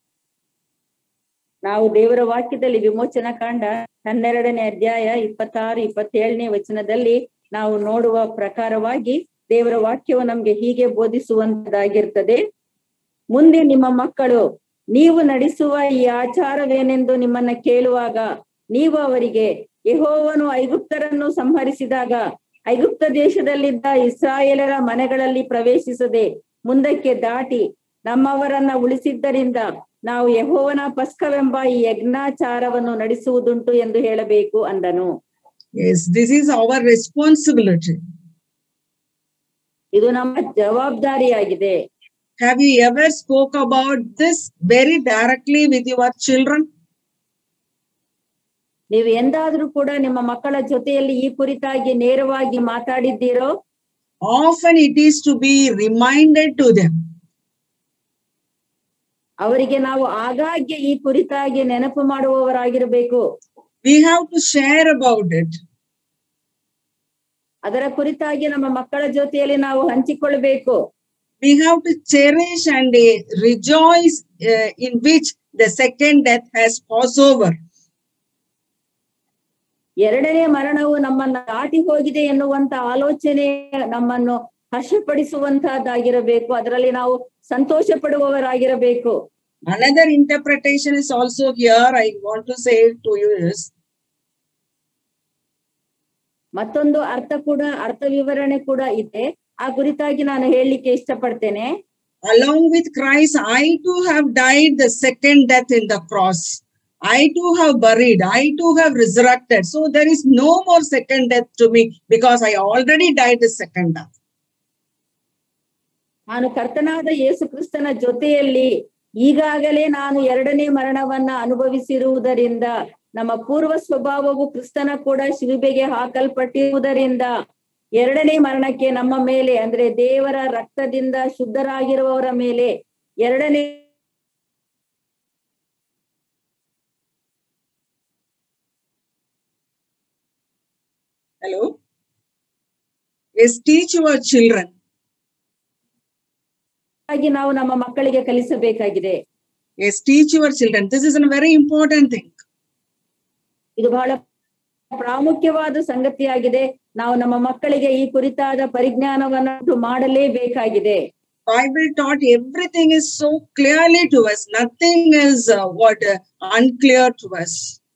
ನಾವು ದೇವರ ವಾಕ್ಯದಲ್ಲಿ ವಿಮೋಚನ ಕಾಂಡ ಹನ್ನೆರಡನೇ ಅಧ್ಯಾಯ ಇಪ್ಪತ್ತಾರು ಇಪ್ಪತ್ತೇಳನೇ ವಚನದಲ್ಲಿ ನಾವು ನೋಡುವ ಪ್ರಕಾರವಾಗಿ ದೇವರ ವಾಕ್ಯವು ನಮ್ಗೆ ಹೀಗೆ ಬೋಧಿಸುವಂತದಾಗಿರ್ತದೆ ಮುಂದೆ ನಿಮ್ಮ ಮಕ್ಕಳು ನೀವು ನಡೆಸುವ ಈ ಆಚಾರವೇನೆಂದು ನಿಮ್ಮನ್ನ ಕೇಳುವಾಗ ನೀವು ಅವರಿಗೆ ಯೆಹೋವನು ಐಗುಪ್ತರನ್ನು ಸಂಹರಿಸಿದಾಗ ಐಗುಪ್ತ ದೇಶದಲ್ಲಿದ್ದ ಇಸ್ರಾಯೇಲರ ಮನೆಗಳಲ್ಲಿ ಪ್ರವೇಶಿಸದೆ ಮುಂದಕ್ಕೆ ದಾಟಿ ನಮ್ಮವರನ್ನ ಉಳಿಸಿದ್ದರಿಂದ ನಾವು ಯೆಹೋವನ ಪಸ್ಕವೆಂಬ ಈ ಯಜ್ಞಾಚಾರವನ್ನು ನಡೆಸುವುದುಂಟು ಎಂದು ಹೇಳಬೇಕು ಅಂದನು Yes, this is our responsibility. ಇದು ನಮ್ಮ ಜವಾಬ್ದಾರಿಯಾಗಿದೆ Have you ever spoke about this very directly with your children? ನೀವು ಎಂದಾದ್ರೂ ಕೂಡ ನಿಮ್ಮ ಮಕ್ಕಳ ಜೊತೆಯಲ್ಲಿ ಈ ಕುರಿತಾಗಿ ನೇರವಾಗಿ ಮಾತಾಡಿದ್ದೀರೋ Often it is to be reminded to them. ಅವರಿಗೆ ನಾವು ಆಗಾಗ್ಗೆ ಈ ಕುರಿತಾಗಿ ನೆನಪು ಮಾಡುವವರಾಗಿರಬೇಕು We have to share about it. ಅದರ ಕುರಿತಾಗಿ ನಮ್ಮ ಮಕ್ಕಳ ಜೊತೆಯಲ್ಲಿ ನಾವು ಹಂಚಿಕೊಳ್ಬೇಕು We have to cherish and uh, rejoice uh, in which the second death has passed over. ಎರಡನೇ ಮರಣವು ನಮ್ಮನ್ನ ದಾಟಿ ಹೋಗಿದೆ ಎನ್ನುವಂತ ಆಲೋಚನೆ ನಮ್ಮನ್ನು ಹರ್ಷಪಡಿಸುವಂತಹದ್ದಾಗಿರಬೇಕು ಅದರಲ್ಲಿ ನಾವು ಸಂತೋಷ ಪಡುವವರಾಗಿರಬೇಕು Another interpretation is also here. I want to say to you is ಮತ್ತೊಂದು ಅರ್ಥ ಕೂಡ ಅರ್ಥ ವಿವರಣೆ ಕೂಡ ಇದೆ ಆ ಕುರಿತಾಗಿ ನಾನು ಹೇಳಲಿಕ್ಕೆ ಇಷ್ಟಪಡ್ತೇನೆ along with Christ, I too have died the second death in the cross. I too have buried. I too have resurrected. So there is no more second death to me because I already died the second death. ನಾನು ಕರ್ತನಾದ ಯೇಸು ಕ್ರಿಸ್ತನ ಜೊತೆಯಲ್ಲಿ ಈಗಾಗಲೇ ನಾನು ಎರಡನೇ ಮರಣವನ್ನ ಅನುಭವಿಸಿರುವುದರಿಂದ ನಮ್ಮ ಪೂರ್ವ ಸ್ವಭಾವವು ಕ್ರಿಸ್ತನ ಕೂಡ ಶಿಲುಬೆಗೆ ಹಾಕಲ್ಪಟ್ಟಿರುವುದರಿಂದ ಎರಡನೇ ಮರಣಕ್ಕೆ ನಮ್ಮ ಮೇಲೆ ಅಂದ್ರೆ ದೇವರ ರಕ್ತದಿಂದ ಶುದ್ಧರಾಗಿರುವವರ ಮೇಲೆ ಎರಡನೇ Hello? Yes, teach your children. ಆಗಿ ನಾವು ನಮ್ಮ ಮಕ್ಕಳಿಗೆ ಕಲಿಸಬೇಕಾಗಿದೆ Yes, teach your children. This is a very important thing. ಇದು ಬಹಳ ಪ್ರಾಮುಖ್ಯವಾದ ಸಂಗತಿಯಾಗಿದೆ ನಾವು ನಮ್ಮ ಮಕ್ಕಳಿಗೆ ಈ ಕುರಿತಾದ ಪರಿಜ್ಞಾನವನ್ನು ಮಾಡಲೇಬೇಕಾಗಿದೆ Bible taught everything is so clearly to us. Nothing is uh, what uh, unclear to us.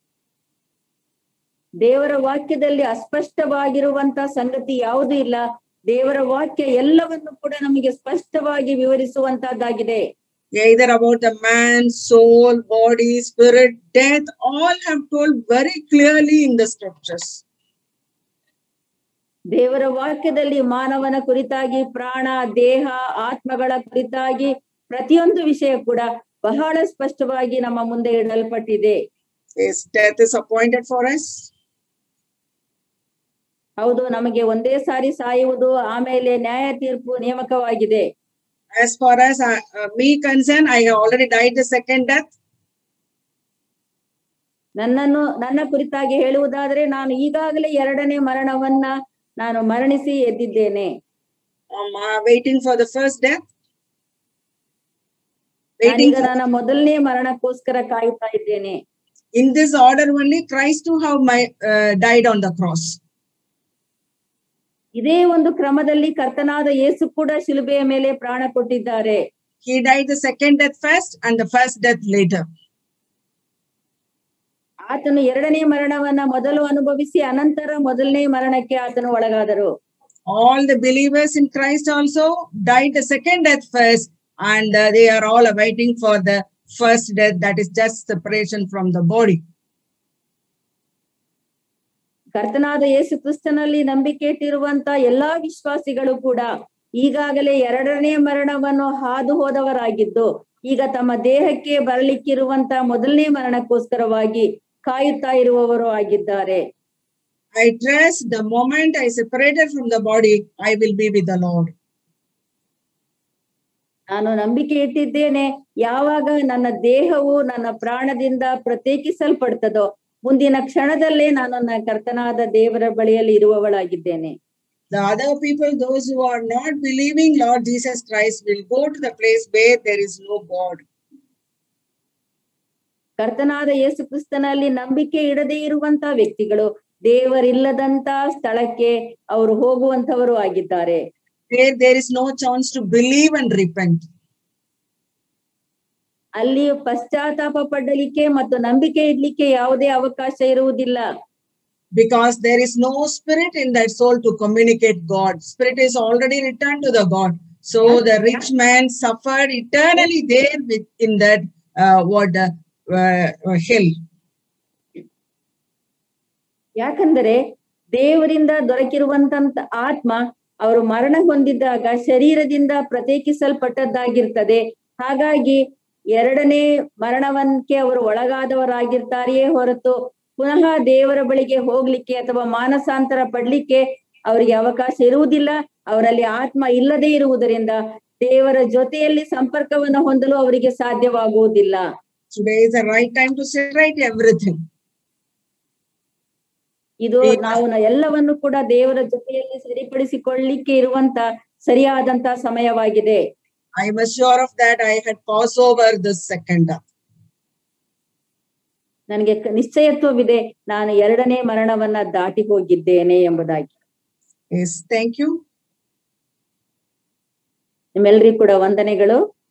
ದೇವರ ವಾಕ್ಯದಲ್ಲಿ ಅಸ್ಪಷ್ಟವಾಗಿರುವಂತ ಸಂಗತಿ ಯಾವುದೂ ಇಲ್ಲ ದೇವರ ವಾಕ್ಯ ಎಲ್ಲವನ್ನು ಕೂಡ ನಮಗೆ ಸ್ಪಷ್ಟವಾಗಿ ವಿವರಿಸುವಂತಹದ್ದಾಗಿದೆ Either about the man, soul, body, spirit, death, all have told very clearly in the scriptures. ದೇವರ ವಾಕ್ಯದಲ್ಲಿ ಮಾನವನ ಕುರಿತಾಗಿ ಪ್ರಾಣ ದೇಹ ಆತ್ಮಗಳ ಕುರಿತಾಗಿ ಪ್ರತಿಯೊಂದು ವಿಷಯ ಕೂಡ ಬಹಳ ಸ್ಪಷ್ಟವಾಗಿ ನಮ್ಮ ಮುಂದೆ ಇಡಲ್ಪಟ್ಟಿದೆ Yes, death is appointed for us. ಹೌದು ನಮಗೆ ಒಂದೇ ಸಾರಿ ಸಾಯುವುದು ಆಮೇಲೆ ನ್ಯಾಯ ತೀರ್ಪು ನೇಮಕವಾಗಿದೆ As far as uh, uh, me concerned, I have already died the second death. ನನ್ನನ್ನು ನನ್ನ ಕುರಿತಾಗಿ ಹೇಳುವುದಾದ್ರೆ ನಾನು ಈಗಾಗಲೇ ಎರಡನೇ ಮರಣವನ್ನ ನಾನು ಮರಣಿಸಿ ಎದ್ದಿದ್ದೇನೆ Um, uh, waiting for the first death. Waiting ನಾನೀಗ for, ನನ್ನ ಮೊದಲನೇ ಮರಣಕ್ಕೋಸ್ಕರ ಕಾಯುತ್ತಾ ಇದ್ದೇನೆ in this order only, Christ too have my uh, died on the cross. ಇದೇ ಒಂದು ಕ್ರಮದಲ್ಲಿ ಕರ್ತನಾದ ಯೇಸು ಕೂಡ ಶಿಲುಬೆಯ ಮೇಲೆ ಪ್ರಾಣ ಕೊಟ್ಟಿದ್ದಾರೆ He died the second death first and the first death later. ಆತನು ಎರಡನೇ ಮರಣವನ್ನ ಮೊದಲು ಅನುಭವಿಸಿ ಅನಂತರ ಮೊದಲನೇ ಮರಣಕ್ಕೆ ಆತನು ಒಳಗಾದರು All the believers in Christ also died the second death first, and uh, they are all awaiting for the first death, that is just separation from the body. ಕರ್ತನಾದ ಯೇಸು ಕ್ರಿಸ್ತನಲ್ಲಿ ನಂಬಿಕೆ ಇಟ್ಟಿರುವಂತ ಎಲ್ಲಾ ವಿಶ್ವಾಸಿಗಳು ಕೂಡ ಈಗಾಗಲೇ ಎರಡನೇ ಮರಣವನ್ನು ಹಾದು ಹೋದವರಾಗಿದ್ದು ಈಗ ತಮ್ಮ ದೇಹಕ್ಕೆ ಬರಲಿಕ್ಕಿರುವಂತ ಮೊದಲನೇ ಮರಣಕ್ಕೋಸ್ಕರವಾಗಿ ಕಾಯುತ್ತಾ ಇರುವವರು ಆಗಿದ್ದಾರೆ I trust the moment I separated from the body, I will be with the Lord. ನಾನು ನಂಬಿಕೆ ಇಟ್ಟಿದ್ದೇನೆ ಯಾವಾಗ ನನ್ನ ದೇಹವು ನನ್ನ ಪ್ರಾಣದಿಂದ ಪ್ರತ್ಯೇಕಿಸಲ್ಪಡ್ತದೋ ಮುಂದಿನ ಕ್ಷಣದಲ್ಲೇ ನಾನು ನನ್ನ ಕರ್ತನಾದ ದೇವರ ಬಳಿಯಲ್ಲಿ ಇರುವವಳಾಗಿದ್ದೇನೆ The other people, those who are not believing Lord Jesus Christ, will go to the place where there is no God. ಕರ್ತನಾದ ಯೇಸು ಕ್ರಿಸ್ತನಲ್ಲಿ ನಂಬಿಕೆ ಇಡದೇ ಇರುವಂತ ವ್ಯಕ್ತಿಗಳು ದೇವರಿಲ್ಲದಂತ ಸ್ಥಳಕ್ಕೆ ಅವರು ಹೋಗುವಂತವರು ಆಗಿದ್ದಾರೆ Where there is no chance to believe and repent. ಅಲ್ಲಿ ಪಶ್ಚಾತ್ತಾಪ ಪಡಲಿಕ್ಕೆ ಮತ್ತು ನಂಬಿಕೆ ಇಡ್ಲಿಕ್ಕೆ ಯಾವುದೇ ಅವಕಾಶ ಇರುವುದಿಲ್ಲ Because there is no spirit in that soul to communicate God. Spirit is already returned to the God. So the rich man suffered eternally there with, in that uh, what uh, uh, hell. ಯಾಕಂದರೆ ದೇವರಿಂದ ದೊರಕಿರುವಂತ ಆತ್ಮ ಅವರು ಮರಣ ಹೊಂದಿದ್ದಾಗ ಶರೀರದಿಂದ ಪ್ರತ್ಯೇಕಿಸಲ್ಪಟ್ಟದ್ದಾಗಿರ್ತದೆ ಹಾಗಾಗಿ ಎರಡನೇ ಮರಣವನ್ಕೆ ಅವರು ಒಳಗಾದವರಾಗಿರ್ತಾರೆಯೇ ಹೊರತು ಪುನಃ ದೇವರ ಬಳಿಗೆ ಹೋಗ್ಲಿಕ್ಕೆ ಅಥವಾ ಮಾನಸಾಂತರ ಪಡ್ಲಿಕ್ಕೆ ಅವರಿಗೆ ಅವಕಾಶ ಇರುವುದಿಲ್ಲ ಅವರಲ್ಲಿ ಆತ್ಮ ಇಲ್ಲದೆ ಇರುವುದರಿಂದ ದೇವರ ಜೊತೆಯಲ್ಲಿ ಸಂಪರ್ಕವನ್ನು ಹೊಂದಲು ಅವರಿಗೆ ಸಾಧ್ಯವಾಗುವುದಿಲ್ಲ Today is the right time to set right everything. ಇದು ನಾವು ನ- ಎಲ್ಲವನ್ನು ಕೂಡ ದೇವರ ಜೊತೆಯಲ್ಲಿ ಸರಿಪಡಿಸಿಕೊಳ್ಳಿಕ್ಕೆ ಇರುವಂತ ಸರಿಯಾದಂತ ಸಮಯವಾಗಿದೆ I was sure of that. I had passed over this second. ನನಗೆ ಕ- ನಿಶ್ಚಯತ್ವವಿದೆ ನಾನು ಎರಡನೇ ಮರಣವನ್ನ ದಾಟಿ ಹೋಗಿದ್ದೇನೆ ಎಂಬುದಾಗಿ Yes, thank you. ನಿಮ್ಮೆಲ್ಲರಿಗೂ ಕೂಡ ವಂದನೆಗಳು